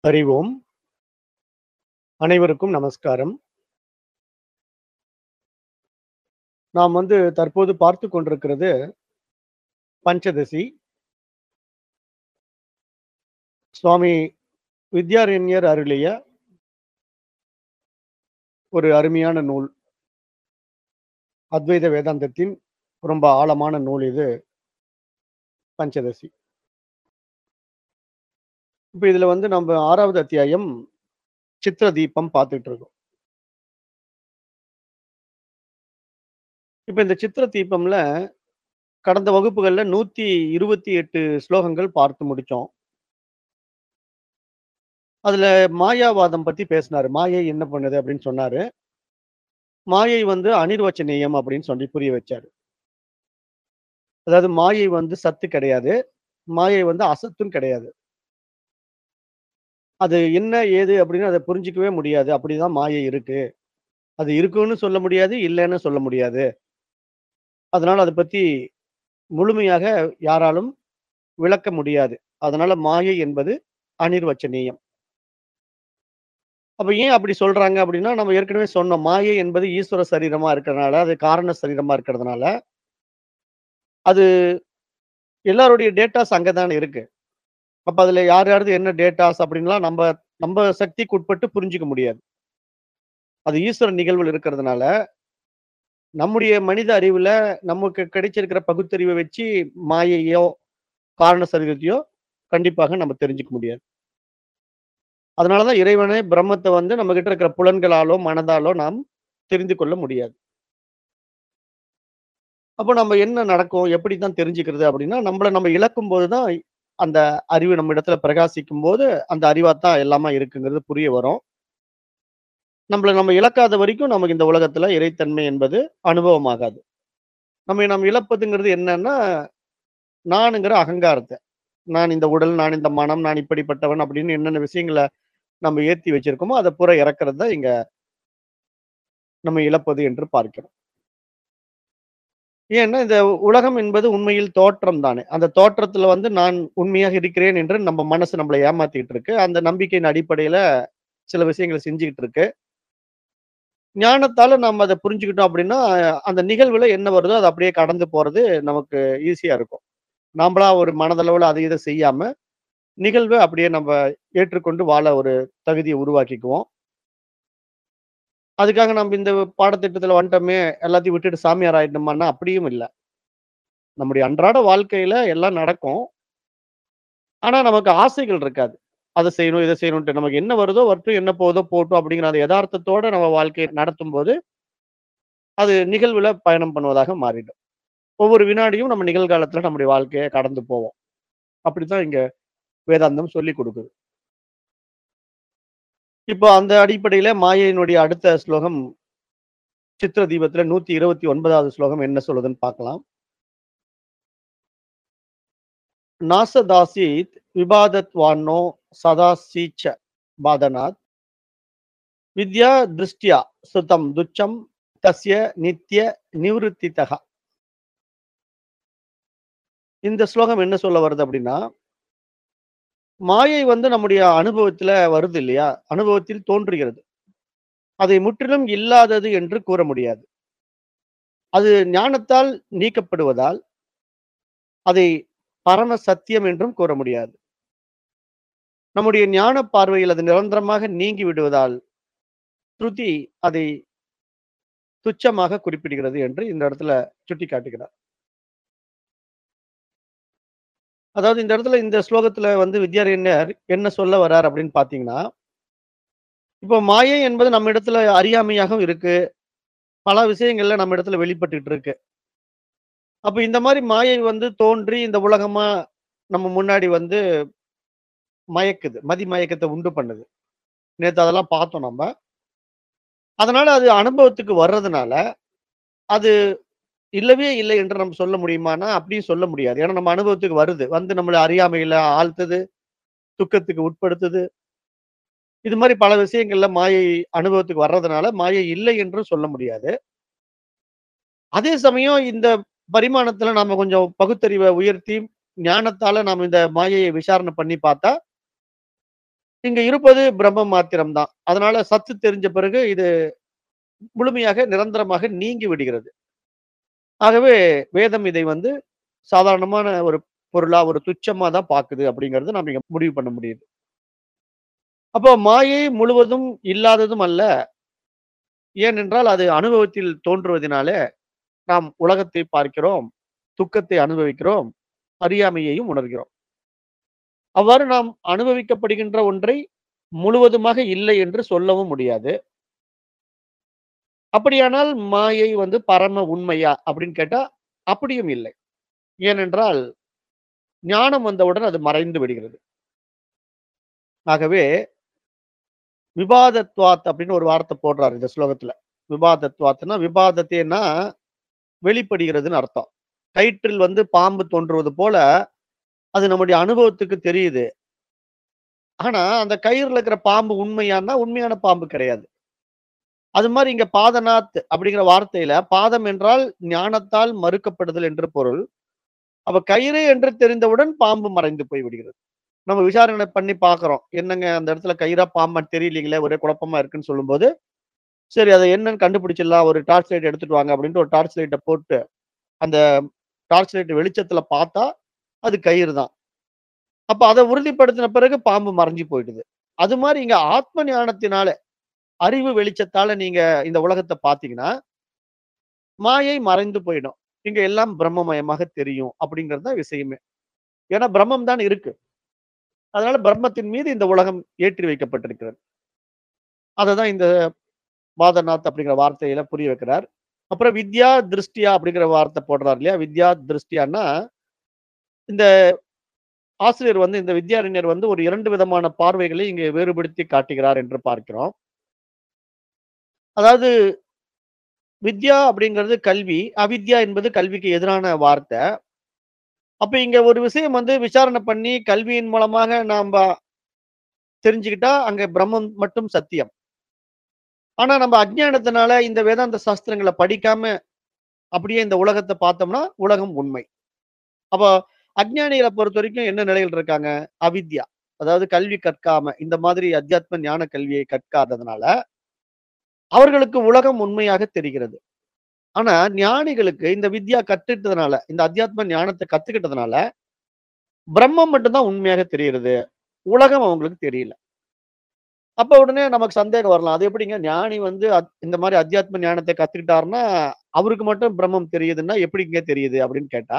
அறிவோம். அனைவருக்கும் நமஸ்காரம். நாம் வந்து தற்போது பார்த்துக் கொண்டிருக்கிறது பஞ்சதசி. சுவாமி வித்யாரண்யர் அருளிய ஒரு அருமையான நூல். அத்வைத வேதாந்தத்தின் ரொம்ப ஆழமான நூல் இது. பஞ்சதசி. இப்ப இதுல வந்து நம்ப 6வது அத்தியாயம் சித்திர தீபம் பார்த்துட்டு இருக்கோம். இப்ப இந்த சித்திர தீபம்ல கடந்த வகுப்புகள்ல 128 ஸ்லோகங்கள் பார்த்து முடிச்சோம். அதுல மாயாவாதம் பத்தி பேசினாரு. மாயை என்ன பண்ணுது அப்படின்னு சொன்னாரு. மாயை வந்து அனிர்வச்சனீயம் அப்படின்னு சொல்லி புரிய வச்சாரு. அதாவது மாயை வந்து சத்து கிடையாது. மாயை வந்து அசத்தும் கிடையாது. அது என்ன ஏது அப்படின்னு அத புரிஞ்சுக்கவே முடியாது. அப்படிதான் மாயை இருக்கு. அது இருக்குன்னு சொல்ல முடியாது, இல்லன்னு சொல்ல முடியாது. அதனால அத பத்தி முழுமையாக யாராலும் விளக்க முடியாது. அதனால மாயை என்பது அனிர்வச்சனீயம். அப்ப ஏன் அப்படி சொல்றாங்க அப்படின்னா, நம்ம ஏற்கனவே சொன்னோம். மாயை என்பது ஈஸ்வர சரீரமா இருக்கிறதுனால, அது காரண சரீரமா இருக்கிறதுனால, அது எல்லாருடைய டேட்டாஸ் அங்க தானே இருக்கு. அப்ப அதுல யார் யாரது என்ன டேட்டாஸ் அப்படின்லாம் நம்ப நம்ப சக்திக்கு உட்பட்டு புரிஞ்சுக்க முடியாது. அது ஈஸ்வர நிகழ்வுல இருக்கிறதுனால, நம்முடைய மனித அறிவுல நமக்கு கிடைச்சிருக்கிற பகுத்தறிவ வச்சு மாயையோ, காரண சரீரத்தையோ கண்டிப்பாக நம்ம தெரிஞ்சுக்க முடியாது. அதனால தான் இறைவனே பிரம்மத்த வந்து நம்மகிட்ட இருக்கிற புலன்களாலோ, மனதாலோ நாம் தெரிந்து கொள்ள முடியாது. அப்ப நம்ம என்ன நடக்கும்? எப்படி தான் தெரிஞ்சுக்கிறது அப்படின்னா, நம்மள நம்ம இழக்கும்போது தான் அந்த அறிவு நம்ம இடத்துல பிரகாசிக்கும்போது, அந்த அறிவா தான் எல்லாமா இருக்குங்கிறது புரிய வரும். நம்மள நம்ம இழக்காத வரைக்கும் நமக்கு இந்த உலகத்துல இறைத்தன்மை என்பது அனுபவமாகாது. நம்மை நாம் இழப்பதுங்கிறது என்னன்னா, நானுங்கிற அகங்காரத்த. நான் இந்த உடல், நான் இந்த மனம், நான் இப்படிப்பட்டவன் அப்படின்னு என்னென்ன விஷயங்கள நம்ம ஏத்தி வச்சிருக்கோமோ, அத பூரா இறக்கிறது தான் இங்க நம்ம இழப்பது என்று பார்க்கிறோம். ஏன்னா, இந்த உலகம் என்பது உண்மையில் தோற்றம் தானே. அந்த தோற்றத்துல வந்து நான் உண்மையாக இருக்கிறேன் என்று நம்ம மனசு நம்மள ஏமாத்திட்டு இருக்கு. அந்த நம்பிக்கையின் அடிப்படையில சில விஷயங்கள செஞ்சுகிட்டு இருக்கு. ஞானத்தால நம்ம அத புரிஞ்சுக்கிட்டோம் அப்படின்னா, அந்த நிகழ்வுல என்ன வருதோ அத அப்படியே கடந்து போறது நமக்கு ஈஸியா இருக்கும். நாமளா ஒரு மனதளவுல அத இத செய்யாம, நிகழ்வ அப்படியே நம்ம ஏற்றுக்கொண்டு வாழ ஒரு தகுதிய உருவாக்கிக்குவோம். அதுக்காக நம்ம இந்த பாடத்திட்டத்துல வந்துட்டோமே, எல்லாத்தையும் விட்டுட்டு சாமியார் ஆயிடணுமான்னா அப்படியும் இல்ல. நம்முடைய அன்றாட வாழ்க்கையில எல்லாம் நடக்கும். ஆனா, நமக்கு ஆசைகள் இருக்காது. அத செய்யணும், இத செய்யணுன்ட்டு. நமக்கு என்ன வருதோ வரட்டும், என்ன போகுதோ போகட்டும் அப்படிங்கிற அந்த எதார்த்தத்தோட நம்ம வாழ்க்கைய நடத்தும்போது, அது நிகழ்வுல பயணம் பண்ணுவதாக மாறிடும். ஒவ்வொரு வினாடியும் நம்ம நிகழ்காலத்துல நம்முடைய வாழ்க்கைய கடந்து போவோம். அப்படித்தான் இங்க வேதாந்தம் சொல்லிக் குடுக்குது. இப்போ அந்த அடிப்படையில மாயையினுடைய அடுத்த ஸ்லோகம் சித்திர தீபத்துல 129வது ஸ்லோகம் என்ன சொல்லுதுன்னு பார்க்கலாம். நாசதாசீத் விபாதத்வான்னோ சதாசீச்ச பாதனாத் வித்யா திருஷ்டியா சுதம் துச்சம் தஸ்ய நித்ய நிவிருத்திதக. இந்த ஸ்லோகம் என்ன சொல்ல வருது அப்படின்னா, மாயை வந்து நம்முடைய அனுபவத்துல வருது இல்லையா? அனுபவத்தில் தோன்றுகிறது. அதை முற்றிலும் இல்லாதது என்று கூற முடியாது. அது ஞானத்தால் நீக்கப்படுவதால், அதை பரம சத்தியம் என்றும் கூற முடியாது. நம்முடைய ஞான பார்வையில் அது நிரந்தரமாக நீங்கி விடுவதால், ஸ்ருதி அதை துச்சமாக குறிப்பிடுகிறது என்று இந்த இடத்துல சுட்டிக்காட்டுகிறார். அதாவது இந்த இடத்துல இந்த ஸ்லோகத்துல வந்து வித்யாரண்யர் என்ன சொல்ல வர்றார் அப்படின்னு பார்த்தீங்கன்னா, இப்போ மாயை என்பது நம்ம இடத்துல அறியாமையாகவும் இருக்கு. பல விஷயங்கள்ல நம்ம இடத்துல வெளிப்பட்டுட்டு இருக்கு. அப்ப இந்த மாரி மாயை வந்து தோன்றி இந்த உலகமா நம்ம முன்னாடி வந்து மயக்குது. மதி மயக்கத்த உண்டு பண்ணுது. நேத்து அதெல்லாம் பார்த்தோம் நம்ப. அதனால அது அனுபவத்துக்கு வர்றதுனால, அது இல்லவே இல்லை என்று நம்ம சொல்ல முடியுமான்னா, அப்படியும் சொல்ல முடியாது. ஏன்னா நம்ம அனுபவத்துக்கு வருது. வந்து நம்மள அறியாமையில ஆழ்த்துது, துக்கத்துக்கு உட்படுத்துது. இது மாரி பல விஷயங்கள்ல மாயை அனுபவத்துக்கு வர்றதுனால, மாயை இல்லை என்றும் சொல்ல முடியாது. அதே சமயம் இந்த பரிமாணத்துல நாம கொஞ்சம் பகுத்தறிவ உயர்த்தி, ஞானத்தால நாம இந்த மாயைய விசாரணை பண்ணி பார்த்தா இங்க இருப்பது பிரம்மம் மாத்திரம் தான். அதனால சத்து தெரிஞ்ச பிறகு இது முழுமையாக நிரந்தரமாக நீங்கி விடுகிறது. ஆகவே வேதம் இதை வந்து சாதாரணமான ஒரு பொருளா, ஒரு துச்சமா தான் பாக்குது அப்படிங்கிறது நாம இங்க முடிவு பண்ண முடியுது. அப்போ மாயை முழுவதும் இல்லாததும் அல்ல. ஏனென்றால் அது அனுபவத்தில் தோன்றுவதினாலே நாம் உலகத்தை பார்க்கிறோம், துக்கத்தை அனுபவிக்கிறோம், அறியாமையையும் உணர்கிறோம். அவ்வாறு நாம் அனுபவிக்கப்படுகின்ற ஒன்றை முழுவதுமாக இல்லை என்று சொல்லவும் முடியாது. அப்படியானால் மாயை வந்து பரம உண்மையா அப்படின்னு கேட்டா, அப்படியும் இல்லை. ஏனென்றால் ஞானம் வந்தவுடன் அது மறைந்து விடுகிறது. ஆகவே விவாதத்வாத் அப்படின்னு ஒரு வார்த்தை போடுறாரு இந்த ஸ்லோகத்துல. விவாதத்வாத்னா விவாதத்தேன்னா வெளிப்படுகிறதுன்னு அர்த்தம். கயிற்றில் வந்து பாம்பு தோன்றுவது போல, அது நம்முடைய அனுபவத்துக்கு தெரியுது. ஆனா, அந்த கயிறுல இருக்கிற பாம்பு உண்மையான்னா, உண்மையான பாம்பு கிடையாது. அது மாரி இங்க பாதநாத் அப்படிங்கிற வார்த்தையில, பாதம் என்றால் ஞானத்தால் மறுக்கப்படுதல் என்று பொருள். அப்ப கயிறு என்று தெரிந்தவுடன் பாம்பு மறைந்து போய் விடுகிறது. நம்ம விசாரணை பண்ணி பார்க்கிறோம். என்னங்க அந்த இடத்துல கயிறா, பாம்பான்னு தெரியலீங்களே, ஒரே குழப்பமா இருக்குன்னு சொல்லும்போது, சரி அத என்னன்னு கண்டுபிடிச்சிடலாம். ஒரு டார்ச் லைட் எடுத்துட்டு வாங்க அப்படின்ட்டு ஒரு டார்ச் லைட்ட போட்டு, அந்த டார்ச் லைட் வெளிச்சத்துல பார்த்தா, அது கயிறு தான். அப்ப அத உறுதிப்படுத்தின பிறகு பாம்பு மறைஞ்சு போயிடுது. அது மாரி இங்க ஆத்ம ஞானத்தினால, அறிவு வெளிச்சத்தால நீங்க இந்த உலகத்த பார்த்தீங்கன்னா, மாயை மறைந்து போயிடும். இங்க எல்லாம் பிரம்மமயமாக தெரியும் அப்படிங்கிறது தான் விஷயமே. ஏன்னா பிரம்மம் தான் இருக்கு. அதனால பிரம்மத்தின் மீது இந்த உலகம் ஏற்றி வைக்கப்பட்டிருக்கிறது. அததான் இந்த பாதநாத் அப்படிங்கிற வார்த்தையில புரிய வைக்கிறார். அப்புறம் வித்யா, திருஷ்டியா அப்படிங்கிற வார்த்தை போடுறார் இல்லையா? வித்யா, திருஷ்டியான்னா, இந்த ஆசிரியர் வந்து இந்த வித்யாரண்யர் வந்து ஒரு 2 விதமான பார்வைகளை இங்கே வேறுபடுத்தி காட்டுகிறார் என்று பார்க்கிறோம். அதாவது வித்யா அப்படிங்கிறது கல்வி, அவித்யா என்பது கல்விக்கு எதிரான வார்த்தை. அப்ப இங்க ஒரு விஷயம் வந்து விசாரணை பண்ணி கல்வியின் மூலமாக நாம்ப தெரிஞ்சுக்கிட்டா, அங்க பிரம்மம் மட்டும் சத்தியம். ஆனா நம்ம அஞ்ஞானத்தினால இந்த வேதாந்த சாஸ்திரங்கள படிக்காம, அப்படியே இந்த உலகத்த பார்த்தோம்னா, உலகம் உண்மை. அப்ப அஞ்ஞானிகள பொறுத்தவரைக்கும் என்ன நிலையில் இருக்காங்க? அவித்யா. அதாவது கல்வி கற்காம, இந்த மாதிரி அத்தியாத்ம ஞான கல்வியை கற்காததுனால, அவர்களுக்கு உலகம் உண்மையாக தெரிகிறது. ஆனா ஞானிகளுக்கு இந்த வித்யா கத்துட்டதுனால, இந்த அத்தியாத்ம ஞானத்த கத்துக்கிட்டதுனால, பிரம்மம் மட்டும் தான் உண்மையாக தெரிகிறது. உலகம் அவங்களுக்கு தெரியல. அப்ப உடனே நமக்கு சந்தேகம் வரலாம். அது எப்படிங்க ஞானி வந்து அத் இந்த மாரி அத்தியாத்ம ஞானத்த கத்துக்கிட்டாருன்னா, அவருக்கு மட்டும் பிரம்மம் தெரியுதுன்னா, எப்படிங்க தெரியுது? அப்படின்னு கேட்டா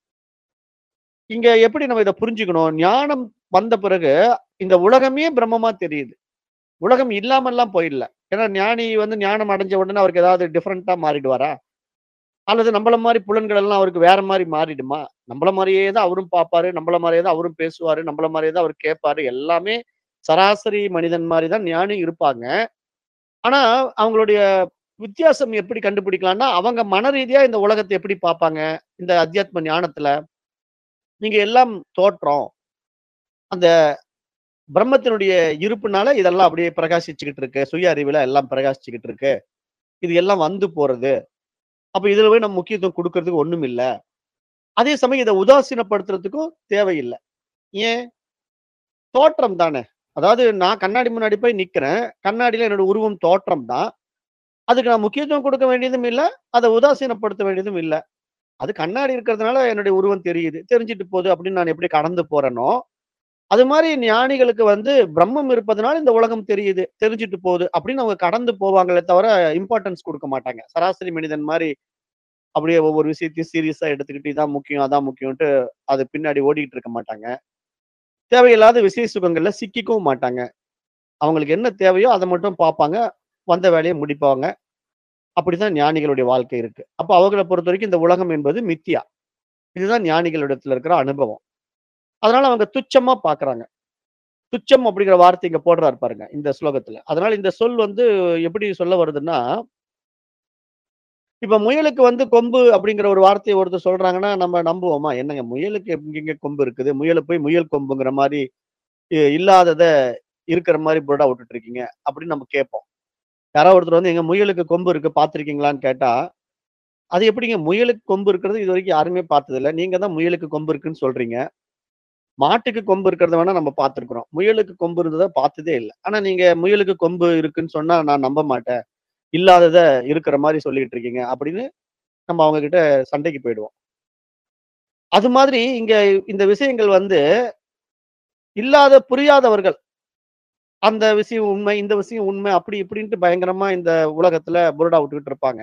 இங்க எப்படி நம்ம இத புரிஞ்சுக்கணும்? ஞானம் வந்த பிறகு, இந்த உலகமே பிரம்மமா தெரியுது. உலகம் இல்லாமல்லாம் போயிடல. ஏன்னா ஞானி வந்து ஞானம் அடைஞ்ச உடனே அவருக்கு ஏதாவது டிஃபரெண்ட்டா மாறிடுவாரா? அல்லது நம்மள மாரி புலன்கள் எல்லாம் அவருக்கு வேற மாரி மாறிடுமா? நம்மள மாரியே தான் அவரும் பார்ப்பாரு, நம்மள மாரியே தான் அவரும் பேசுவாரு, நம்மள மாரியே தான் அவரு கேட்பாரு. எல்லாமே சராசரி மனிதன் மாரி தான் ஞானி இருப்பாங்க. ஆனா, அவங்களுடைய வித்தியாசம் எப்படி கண்டுபிடிக்கலாம்னா, அவங்க மனரீதியா இந்த உலகத்த எப்படி பார்ப்பாங்க? இந்த அத்தியாத்ம ஞானத்துல. நீங்க எல்லாம் தோற்றம். அந்த பிரம்மத்தினுடைய இருப்புனால இதெல்லாம் அப்படியே பிரகாசிச்சுக்கிட்டு இருக்கு. சுய அறிவுல எல்லாம் பிரகாசிச்சுக்கிட்டு இருக்கு. இது எல்லாம் வந்து போறது. அப்ப இதுல போய் நம்ம முக்கியத்துவம் குடுக்கறதுக்கு ஒண்ணும் இல்ல. அதே சமயம் இத உதாசீனப்படுத்துறதுக்கும் தேவையில்ல. ஏன்? தோற்றம் தானே. அதாவது நான் கண்ணாடி முன்னாடி போய் நிக்கிறேன். கண்ணாடியில என்னோட உருவம் தோற்றம் தான். அதுக்கு நான் முக்கியத்துவம் குடுக்க வேண்டியதும் இல்ல. அத உதாசீனப்படுத்த வேண்டியதும் இல்ல. அது கண்ணாடி இருக்கிறதுனால என்னுடைய உருவம் தெரியுது. தெரிஞ்சுட்டு போது அப்படின்னு நான் எப்படி கடந்து போறேனோ, அது மாரி ஞானிகளுக்கு வந்து பிரம்மம் இருப்பதனால இந்த உலகம் தெரியுது. தெரிஞ்சுட்டு போகுது அப்படின்னு அவங்க கடந்து போவாங்களே தவிர, இம்பார்ட்டன்ஸ் குடுக்க மாட்டாங்க. சராசரி மனிதன் மாரி அப்படியே ஒவ்வொரு விஷயத்தையும் சீரியஸா எடுத்துக்கிட்டு இதான் முக்கியம், அதான் முக்கியம்ன்ட்டு அது பின்னாடி ஓடிக்கிட்டு இருக்க மாட்டாங்க. தேவையில்லாத விஷய சுகங்கள்ல சிக்கிக்கவும் மாட்டாங்க. அவங்களுக்கு என்ன தேவையோ அத மட்டும் பார்ப்பாங்க. வந்த வேலைய முடிப்பாங்க. அப்படிதான் ஞானிகளுடைய வாழ்க்கை இருக்கு. அப்ப அவங்கள பொறுத்தவரைக்கும் இந்த உலகம் என்பது மித்யா. இதுதான் ஞானிகளிடத்துல இருக்கிற அனுபவம். அதனால அவங்க துச்சமா பார்க்குறாங்க. துச்சம் அப்படிங்கிற வார்த்தை இங்க போடுறாரு பாருங்க, இந்த ஸ்லோகத்துல. அதனால இந்த சொல் வந்து எப்படி சொல்ல வருதுன்னா இப்ப முயலுக்கு வந்து கொம்பு அப்படிங்கிற ஒரு வார்த்தைய ஒருத்தர் சொல்றாங்கன்னா, நம்ம நம்புவோமா? என்னங்க முயலுக்கு எங்கெங்க கொம்பு இருக்குது? முயல போய் முயல் கொம்புங்கிற மாரி இ இல்லாதத இருக்கிற மாரி போர்டா விட்டுட்டு இருக்கீங்க. அப்படின்னு நம்ம கேட்போம். யாராவது ஒருத்தர் வந்து எங்க முயலுக்கு கொம்பு இருக்கு பார்த்துருக்கீங்களான்னு கேட்டா, அது எப்படிங்க முயலுக்கு கொம்பு இருக்கிறது இதுவரைக்கும் யாருமே பார்த்ததில்ல. நீங்க தான் முயலுக்கு கொம்பு இருக்குன்னு சொல்றீங்க. மாட்டுக்கு கொம்பு இருக்கிறத வேணா நம்ம பார்த்திருக்கிறோம். முயலுக்கு கொம்பு இருந்தத பார்த்ததே இல்ல. ஆனா நீங்க முயலுக்கு கொம்பு இருக்குன்னு சொன்னா நான் நம்ப மாட்டேன். இல்லாதத இருக்கிற மாரி சொல்லிட்டு இருக்கீங்க அப்படின்னு நம்ம அவங்க கிட்ட சண்டைக்கு போயிடுவோம். அது மாதிரி இங்க இந்த விஷயங்கள் வந்து இல்லாத புரியாதவர்கள். அந்த விஷயம் உண்மை, இந்த விஷயம் உண்மை அப்படி இப்படின்ட்டு பயங்கரமா இந்த உலகத்துல புருடா விட்டுக்கிட்டு இருப்பாங்க.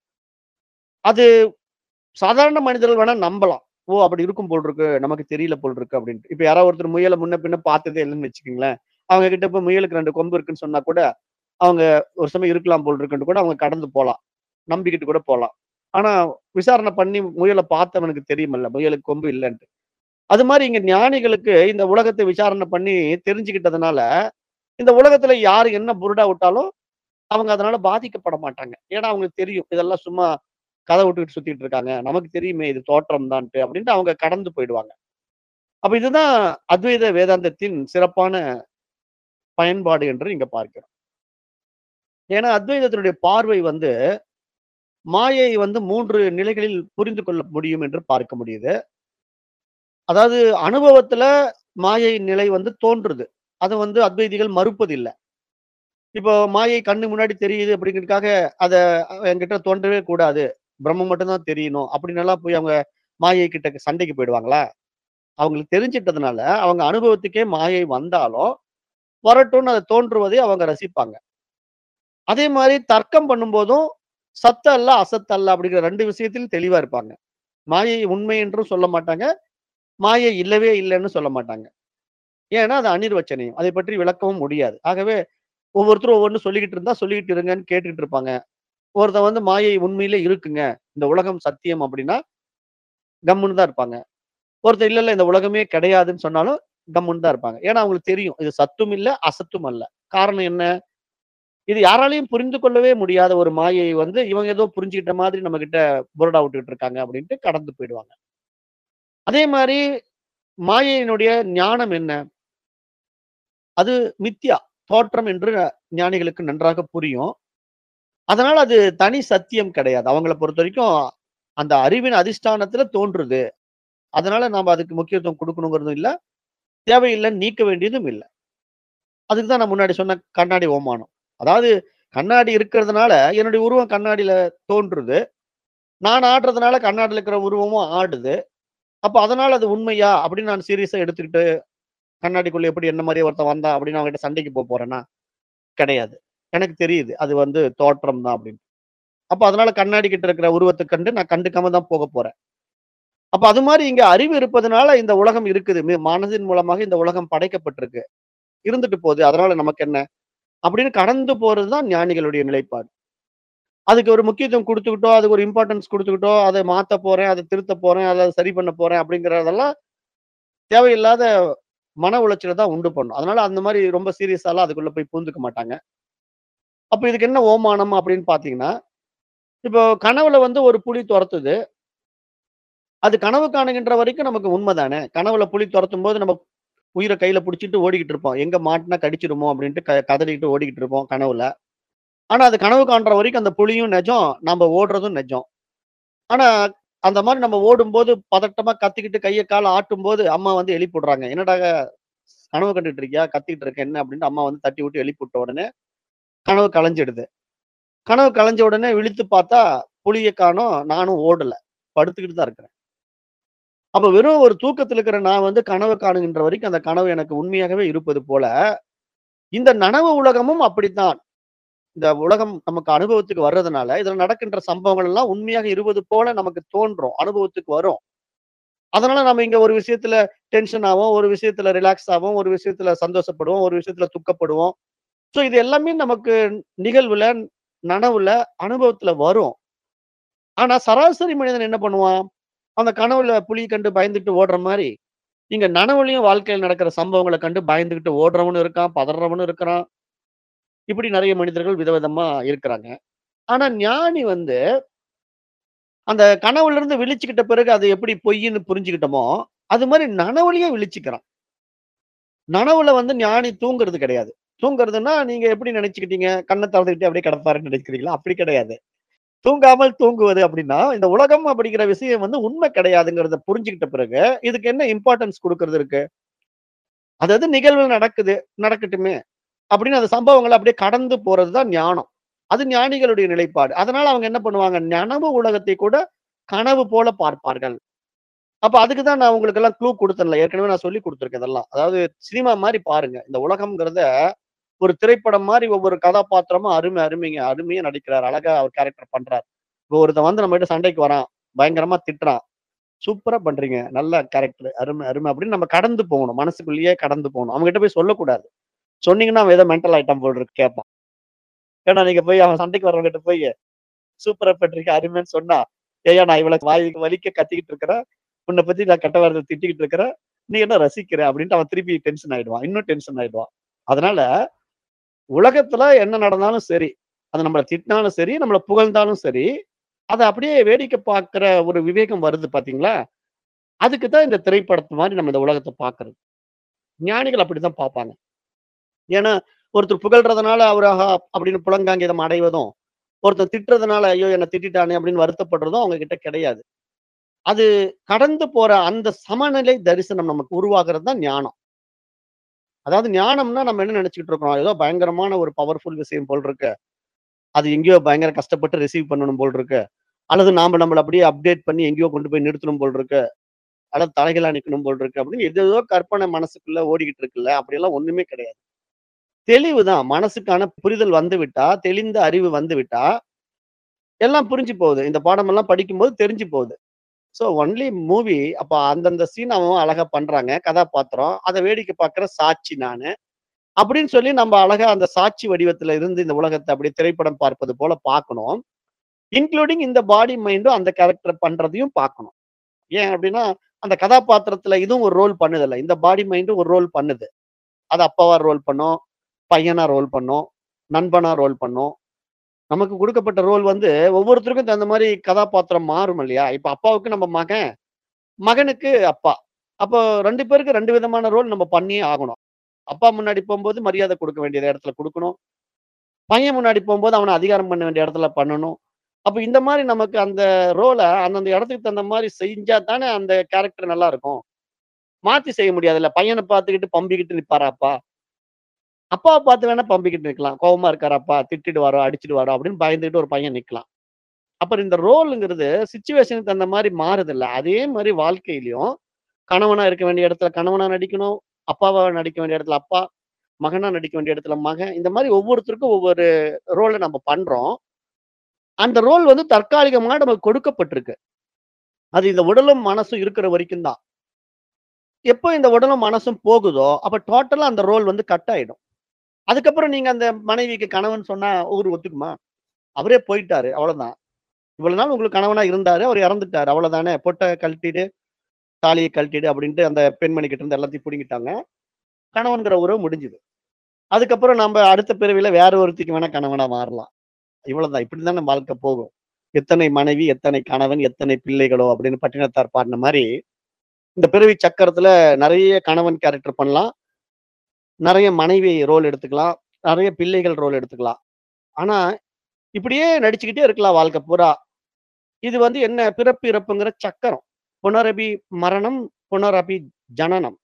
அது சாதாரண மனிதர்கள் வேணா நம்பலாம். ஓ! அப்படி இருக்கும் போல் இருக்கு. நமக்கு தெரியல போல் இருக்கு அப்படின்ட்டு. இப்ப யாராவது ஒருத்தர் முயல முன்ன பின்ன பார்த்ததே இல்லன்னு வச்சுக்கங்களேன். அவங்க கிட்ட போய் முயலுக்கு 2 கொம்பு இருக்குன்னு சொன்னா கூட, அவங்க ஒரு சமயம் இருக்கலாம் போல் இருக்குன்ட்டு கூட அவங்க கடந்து போலாம். நம்பிக்கிட்டு கூட போலாம். ஆனா விசாரணை பண்ணி முயல பார்த்தவனுக்கு தெரியுமல்ல, முயலுக்கு கொம்பு இல்லன்ட்டு. அது மாரி இங்க ஞானிகளுக்கு இந்த உலகத்த விசாரணை பண்ணி தெரிஞ்சுக்கிட்டதுனால, இந்த உலகத்துல யாரு என்ன புருடா விட்டாலும், அவங்க அதனால பாதிக்கப்பட மாட்டாங்க. ஏன்னா அவங்களுக்கு தெரியும். இதெல்லாம் சும்மா கத விட்டுக்கிட்டு சுத்திட்டு இருக்காங்க. நமக்கு தெரியுமே இது தோற்றம் தான்ட்டு அப்படின்ட்டு அவங்க கடந்து போயிடுவாங்க. அப்ப இதுதான் அத்வைத வேதாந்தத்தின் சிறப்பான பயன்பாடு என்று இங்க பார்க்கிறோம். ஏன்னா அத்வைதத்தினுடைய பார்வை வந்து, மாயை வந்து 3 நிலைகளில் புரிந்து கொள்ள முடியும் என்று பார்க்க முடியுது. அதாவது அனுபவத்துல மாயை நிலை வந்து தோன்றுது. அத வந்து அத்வைதிகள் மறுப்பதில்ல. இப்போ மாயை கண்ணு முன்னாடி தெரியுது அப்படிங்கிறதுக்காக, அத என்கிட்ட தோன்றவே கூடாது. பிரம்மம் மட்டும் தான் தெரியணும். அப்படின்னெல்லாம் போய் அவங்க மாயை கிட்ட சண்டைக்கு போயிடுவாங்களா? அவங்களுக்கு தெரிஞ்சிட்டதுனால, அவங்க அனுபவத்துக்கே மாயை வந்தாலும், வரட்டும்னு அது தோன்றுவதை அவங்க ரசிப்பாங்க. அதே மாரி தர்க்கம் பண்ணும்போதும், சத்து அல்ல, அசத்து அல்ல அப்படிங்கிற 2 விஷயத்தில் தெளிவா இருப்பாங்க. மாயை உண்மை என்றும் சொல்ல மாட்டாங்க. மாயை இல்லவே இல்லன்னு சொல்ல மாட்டாங்க. ஏன்னா அது அனிர்வச்சனீயம். அதைப் பற்றி விளக்கவும் முடியாது. ஆகவே ஒவ்வொருத்தரும் ஒவ்வொன்னு சொல்லிக்கிட்டு இருந்தா, சொல்லிக்கிட்டு இருங்கன்னு கேட்டுட்டு இருப்பாங்க. ஒருத்தன் வந்து மாயை உண்மையிலே இருக்குங்க. இந்த உலகம் சத்தியம் அப்படின்னா, கம்முன்னு தான் இருப்பாங்க. ஒருத்தன் இல்ல, இல்ல இந்த உலகமே கிடையாதுன்னு சொன்னாலும், கம்முன்னு தான் இருப்பாங்க. ஏன்னா அவங்களுக்கு தெரியும். இது சத்தும் இல்ல, அசத்தும் அல்ல. காரணம் என்ன? இது யாராலயும் புரிந்து கொள்ளவே முடியாத ஒரு மாயை வந்து, இவங்க ஏதோ புரிஞ்சுகிட்ட மாதிரி நம்மகிட்ட புருடா விட்டுட்டு இருக்காங்க அப்படின்ட்டு கடந்து போயிடுவாங்க. அதே மாரி மாயையினுடைய ஞானம் என்ன? அது மித்யா, தோற்றம் என்று ஞானிகளுக்கு நன்றாக புரியும். அதனால அது தனி சத்தியம் கிடையாது. அவங்கள பொறுத்தவரைக்கும், அந்த அறிவின் அதிஷ்டானத்துல தோன்றுது. அதனால நாம அதுக்கு முக்கியத்துவம் குடுக்கணுங்கிறதும் இல்ல. தேவையில்லன்னு நீக்க வேண்டியதும் இல்ல. அதுக்கு தான் நான் முன்னாடி சொன்ன கண்ணாடி ஓமானம். அதாவது கண்ணாடி இருக்கிறதுனால, என்னுடைய உருவம் கண்ணாடியில தோன்றுது. நான் ஆடுறதுனால கண்ணாடியில இருக்கிற உருவமும் ஆடுது. அப்ப அதனால அது உண்மையா? அப்படின்னு நான் சீரியஸா எடுத்துக்கிட்டு, கண்ணாடிக்குள்ள எப்படி என்ன மாரியே ஒருத்தன் வந்தான் அப்படின்னு அவன்கிட்ட சண்டைக்கு போ போறேனா? கிடையாது. எனக்கு தெரியுது. அது வந்து தோற்றம் தான் அப்படின்னு. அப்ப அதனால கண்ணாடி கிட்ட இருக்கிற உருவத்த கண்டு நான் கண்டுக்காம தான் போகப் போறேன். அப்ப அது மாரி இங்க அறிவு இருப்பதனால இந்த உலகம் இருக்குது. மி மனதின் மூலமாக இந்த உலகம் படைக்கப்பட்டிருக்கு. இருந்துட்டு போது. அதனால நமக்கு என்ன? அப்படின்னு கடந்து போறது தான் ஞானிகளுடைய நிலைப்பாடு. அதுக்கு ஒரு முக்கியத்துவம் குடுத்துக்கிட்டோ, அதுக்கு ஒரு இம்பார்ட்டன்ஸ் குடுத்துக்கிட்டோ, அத மாத்தப் போறேன், அத திருத்தப் போறேன், அத சரி பண்ண போறேன் அப்படிங்கிறதெல்லாம் தேவையில்லாத மன உளைச்சல தான் உண்டு பண்ணும். அதனால அந்த மாரி ரொம்ப சீரியஸாலாம் அதுக்குள்ள போய் பூந்துக்க மாட்டாங்க. அப்ப இதுக்கு என்ன ஓமானம் அப்படின்னு பார்த்தீங்கன்னா, இப்போ கனவுல வந்து ஒரு புலி தொரத்துது. அது கனவு காணுகின்ற வரைக்கும் நமக்கு உண்ம தானே. கனவுல புலி தொரத்தும்போது நம்ம உயிர கையில புடிச்சுட்டு ஓடிக்கிட்டு இருப்போம். எங்க மாட்டுனா கடிச்சிருமோ அப்படின்ட்டு க கதறிட்டு ஓடிக்கிட்டு இருப்போம் கனவுல. ஆனா அது கனவு காண்ற வரைக்கும் அந்த புலியும் நெஜம், நாம ஓடுறதும் நெஜம். ஆனா அந்த மாரி நம்ம ஓடும்போது பதட்டமா கத்திக்கிட்டு கைய கால ஆட்டும்போது அம்மா வந்து எழுப்பி விடுறாங்க. "என்னடா கனவு கண்டுட்டு இருக்கியா? கத்திட்டு இருக்க என்ன?" அப்படின்ட்டு அம்மா வந்து தட்டி விட்டு எழுப்பி விட்ட உடனே, கனவு கலைஞ்சிடுது. கனவு கலைஞ்ச உடனே விழித்து பார்த்தா, புலிய காணோம். நானும் ஓடல. படுத்துக்கிட்டு தான் இருக்கிறேன். அப்ப வெறும் ஒரு தூக்கத்துல இருக்கிற நான் வந்து கனவு காணுகின்ற வரைக்கும் அந்த கனவு எனக்கு உண்மையாகவே இருப்பது போல, இந்த நனவு உலகமும் அப்படித்தான். இந்த உலகம் நமக்கு அனுபவத்துக்கு வர்றதுனால, இதுல நடக்கின்ற சம்பவங்கள் எல்லாம் உண்மையாக இருப்பது போல நமக்கு தோன்றும். அனுபவத்துக்கு வரும். அதனால நம்ம இங்க ஒரு விஷயத்துல டென்ஷன் ஆவோம், ஒரு விஷயத்துல ரிலாக்ஸ் ஆவோம், ஒரு விஷயத்துல சந்தோஷப்படுவோம், ஒரு விஷயத்துல துக்கப்படும். சோ இது எல்லாமே நமக்கு நிகழ்வுல, நனவுல, அனுபவத்துல வரும். ஆனா சராசரி மனிதன் என்ன பண்ணுவான்? அந்த கனவுல புலிய கண்டு பயந்துட்டு ஓடுற மாரி, இங்க நனவுலயும் வாழ்க்கையில நடக்கிற சம்பவங்கள கண்டு பயந்துகிட்டு ஓடுறவனும் இருக்கான், பதர்றவனும் இருக்கிறான். இப்படி நெறைய மனிதர்கள் விதவிதமா இருக்கிறாங்க. ஆனா ஞானி வந்து அந்த கனவுல இருந்து விழிச்சுக்கிட்ட பிறகு அது எப்படி பொய்ன்னு புரிஞ்சுக்கிட்டோமோ, அது மாரி நனவுலயும் விழிச்சுக்கிறான். நனவுல வந்து ஞானி தூங்குறது கிடையாது. தூங்குறதுன்னா நீங்க எப்படி நெனச்சுக்கிட்டீங்க? கண்ண தொறந்துகிட்டு அப்படியே கிடப்பாருன்னு நெனைக்கிறீங்களா? அப்படி கிடையாது. தூங்காமல் தூங்குவது அப்படின்னா, இந்த உலகம் அப்படிங்கிற விஷயம் வந்து உண்மை கிடையாதுங்கிறத புரிஞ்சுகிட்ட பிறகு, இதுக்கு என்ன இம்பார்ட்டன்ஸ் குடுக்குறது இருக்கு? அது அது நிகழ்வு நடக்குது, நடக்கட்டுமே. அப்படின்னு அந்த சம்பவங்கள அப்படியே கடந்து போறது தான் ஞானம். அது ஞானிகளுடைய நிலைப்பாடு. அதனால அவங்க என்ன பண்ணுவாங்க, நனவு உலகத்தை கூட கனவு போல பார்ப்பார்கள். அப்ப அதுக்கு தான் நான் உங்களுக்கெல்லாம் க்ளூ குடுத்தேன்ல. ஏற்கனவே நான் சொல்லிக் குடுத்துருக்கேன் இதெல்லாம். அதாவது சினிமா மாரி பாருங்க. இந்த உலகம்ங்கிறத ஒரு திரைப்படம் மாரி ஒவ்வொரு கதாபாத்திரமும் அருமை, அருமைங்க. அருமையா நடிக்கிறார். அழகா அவர் கேரக்டர் பண்றார். இப்போ ஒருத்தன் வந்து நம்மகிட்ட சண்டைக்கு வரான். பயங்கரமா திட்டுறான். சூப்பரா பண்றீங்க. நல்ல கேரக்டர். அருமை, அருமை அப்படின்னு நம்ம கடந்து போகணும். மனசுக்குள்ளேயே கடந்து போகணும். அவன்கிட்ட போய் சொல்லக்கூடாது. சொன்னீங்கன்னா அவன் ஏதோ மென்டல் ஆயிட்டான் போல இருக்கு கேட்பான். ஏன்னா நீங்க போய் அவன் சண்டைக்கு வரவன்கிட்ட போய் சூப்பரா பண்றீங்க, அருமைன்னு சொன்னா, ஏய்யா நான் இவ்வளவு வாய் வலிக்க கத்திக்கிட்டு இருக்கிறேன். உன்ன பத்தி நான் கெட்ட வார்த்தையில திட்டிக்கிட்டு இருக்கிறேன். நீ என்ன ரசிக்கிற அப்படின்ட்டு அவன் திருப்பி டென்ஷன் ஆயிடுவான். இன்னும் டென்ஷன் ஆயிடுவான். அதனால உலகத்துல என்ன நடந்தாலும் சரி, அது நம்மள திட்டினாலும் சரி, நம்மள புகழ்ந்தாலும் சரி, அத அப்படியே வேடிக்கை பார்க்கிற ஒரு விவேகம் வருது பார்த்தீங்களா? அதுக்கு தான் இந்த திரைப்படத்து மாரி நம்ம இந்த உலகத்த பார்க்கிறது. ஞானிகள் அப்படித்தான் பார்ப்பாங்க. ஏன்னா, ஒருத்தர் புகழ்றதுனால அவர் ஆஹா அப்படின்னு புலங்காங்கிதம் அடைவதும், ஒருத்தன் திட்டுறதுனால ஐயோ! என்ன திட்டிட்டானே அப்படின்னு வருத்தப்படுறதும் அவங்க கிட்ட கிடையாது. அது கடந்து போற அந்த சமநிலை தரிசனம் நமக்கு உருவாகுறது தான் ஞானம். அதாவது ஞானம்னா நம்ம என்ன நெனச்சுக்கிட்டு இருக்கோம், ஏதோ பயங்கரமான ஒரு பவர்ஃபுல் விஷயம் போல் இருக்கு. அது எங்கேயோ பயங்கர கஷ்டப்பட்டு ரிசீவ் பண்ணணும் போல் இருக்கு. அல்லது நாம நம்மள அப்படியே அப்டேட் பண்ணி எங்கேயோ கொண்டு போய் நிறுத்தணும் போல் இருக்கு. அல்லது தலைகீழா நிக்கணும் போல் இருக்கு அப்படின்னு ஏதேதோ கற்பனை மனசுக்குள்ள ஓடிக்கிட்டு இருக்குல்ல. அப்படியெல்லாம் ஒண்ணுமே கிடையாது. தெளிவு தான். மனசுக்கான புரிதல் வந்து விட்டா, தெளிந்த அறிவு வந்து விட்டா, எல்லாம் புரிஞ்சு போகுது. இந்த பாடமெல்லாம் படிக்கும்போது தெரிஞ்சு போகுது. ஸோ ஒன்லி மூவி அப்ப அந்தந்த சீன் அவன் அழகா பண்றாங்க. கதாபாத்திரம். அத வேடிக்கை பார்க்கிற சாட்சி நானு. அப்படின்னு சொல்லி நம்ம அழகா அந்த சாட்சி வடிவத்துல இருந்து இந்த உலகத்த அப்படியே திரைப்படம் பார்ப்பது போல பார்க்கணும். இன்க்ளூடிங் இந்த பாடி மைண்டும் அந்த கேரக்டர் பண்றதையும் பார்க்கணும். ஏன் அப்படின்னா, அந்த கதாபாத்திரத்துல இதுவும் ஒரு ரோல் பண்ணுதுல்ல. இந்த பாடி மைண்டும் ஒரு ரோல் பண்ணுது. அது அப்பாவா ரோல் பண்ணும். பையனா ரோல் பண்ணும். நண்பனா ரோல் பண்ணும். நமக்கு குடுக்கப்பட்ட ரோல் வந்து ஒவ்வொருத்தருக்கும் தகுந்த மாரி கதாபாத்திரம் மாறும் இல்லையா? இப்ப அப்பாவுக்கு நம்ம மகன், மகனுக்கு அப்பா. அப்போ 2 பேருக்கு 2 விதமான ரோல் நம்ம பண்ணியே ஆகணும். அப்பா முன்னாடி போம்போது மரியாதை குடுக்க வேண்டிய இடத்துல குடுக்கணும். பையன் முன்னாடி போம்போது அவன அதிகாரம் பண்ண வேண்டிய இடத்துல பண்ணணும். அப்ப இந்த மாரி நமக்கு அந்த ரோல அந்தந்த இடத்துக்கு தகுந்த மாரி செஞ்சா தானே அந்த கேரக்டர் நல்லா இருக்கும். மாத்தி செய்ய முடியாதுல்ல. பையன பார்த்துக்கிட்டு பம்பிக்கிட்டு நிப்பாரா அப்பா? அப்பாவ பார்த்து வேணா பம்பிக்கிட்டு நிக்கலாம். கோவமா இருக்காரா அப்பா? திட்டிடுவாரோ, அடிச்சிடுவாரோ அப்படின்னு பயந்துகிட்டு ஒரு பையன் நிக்கலாம். அப்புறம் இந்த ரோல்ங்கிறது சிச்சுவேஷனுக்கு தகுந்த மாரி மாறுதுல்ல. அதே மாரி வாழ்க்கையிலயும் கணவனா இருக்க வேண்டிய இடத்துல கணவனா நடிக்கணும். அப்பாவா நடிக்க வேண்டிய இடத்துல அப்பா. மகனா நடிக்க வேண்டிய இடத்துல மகன். இந்த மாரி ஒவ்வொருத்தருக்கும் ஒவ்வொரு ரோல நம்ம பண்றோம். அந்த ரோல் வந்து தற்காலிகமா நமக்கு கொடுக்கப்பட்டிருக்கு. அது இந்த உடலும், மனசும் இருக்கிற வரைக்கும் தான். எப்போ இந்த உடலும், மனசும் போகுதோ, அப்ப டோட்டலா அந்த ரோல் வந்து கட் ஆயிடும். அதுக்கப்புறம் நீங்க அந்த மனைவிக்கு கணவன் சொன்னா ஊர் ஒத்துக்குமா? அவரே போயிட்டாரு. அவ்வளவுதான். இவ்வளவு நாள் உங்களுக்கு கணவனா இருந்தாரு. அவர் இறந்துட்டாரு. அவ்வளவுதானே. பொட்ட கழட்டிடு, தாலிய கழட்டிடு அப்படின்ட்டு அந்த பெண்மணி கிட்ட இருந்து எல்லாத்தையும் புடுங்கிட்டாங்க. கணவன்கிற உறவு முடிஞ்சுது. அதுக்கப்புறம் நம்ப அடுத்த பிறவியில வேற ஒருத்திக்கு வேணா கணவனா மாறலாம். இவ்வளவுதான். இப்படித்தானே வாழ்க்கை போகும். எத்தனை மனைவி, எத்தனை கணவன், எத்தனை பிள்ளைகளோ அப்படின்னு பட்டினத்தார் பாடுன மாரி, இந்த பிறவி சக்கரத்துல நெறைய கணவன் கேரக்டர் பண்ணலாம். நெறைய மனைவி ரோல் எடுத்துக்கலாம். நெறைய பிள்ளைகள் ரோல் எடுத்துக்கலாம். ஆனா, இப்படியே நடிச்சுக்கிட்டே இருக்கலாம் வாழ்க்கை பூரா. இது வந்து என்ன பிறப்பு, இறப்புங்கிற சக்கரம். புனரபி மரணம், புனரபி ஜனனம்.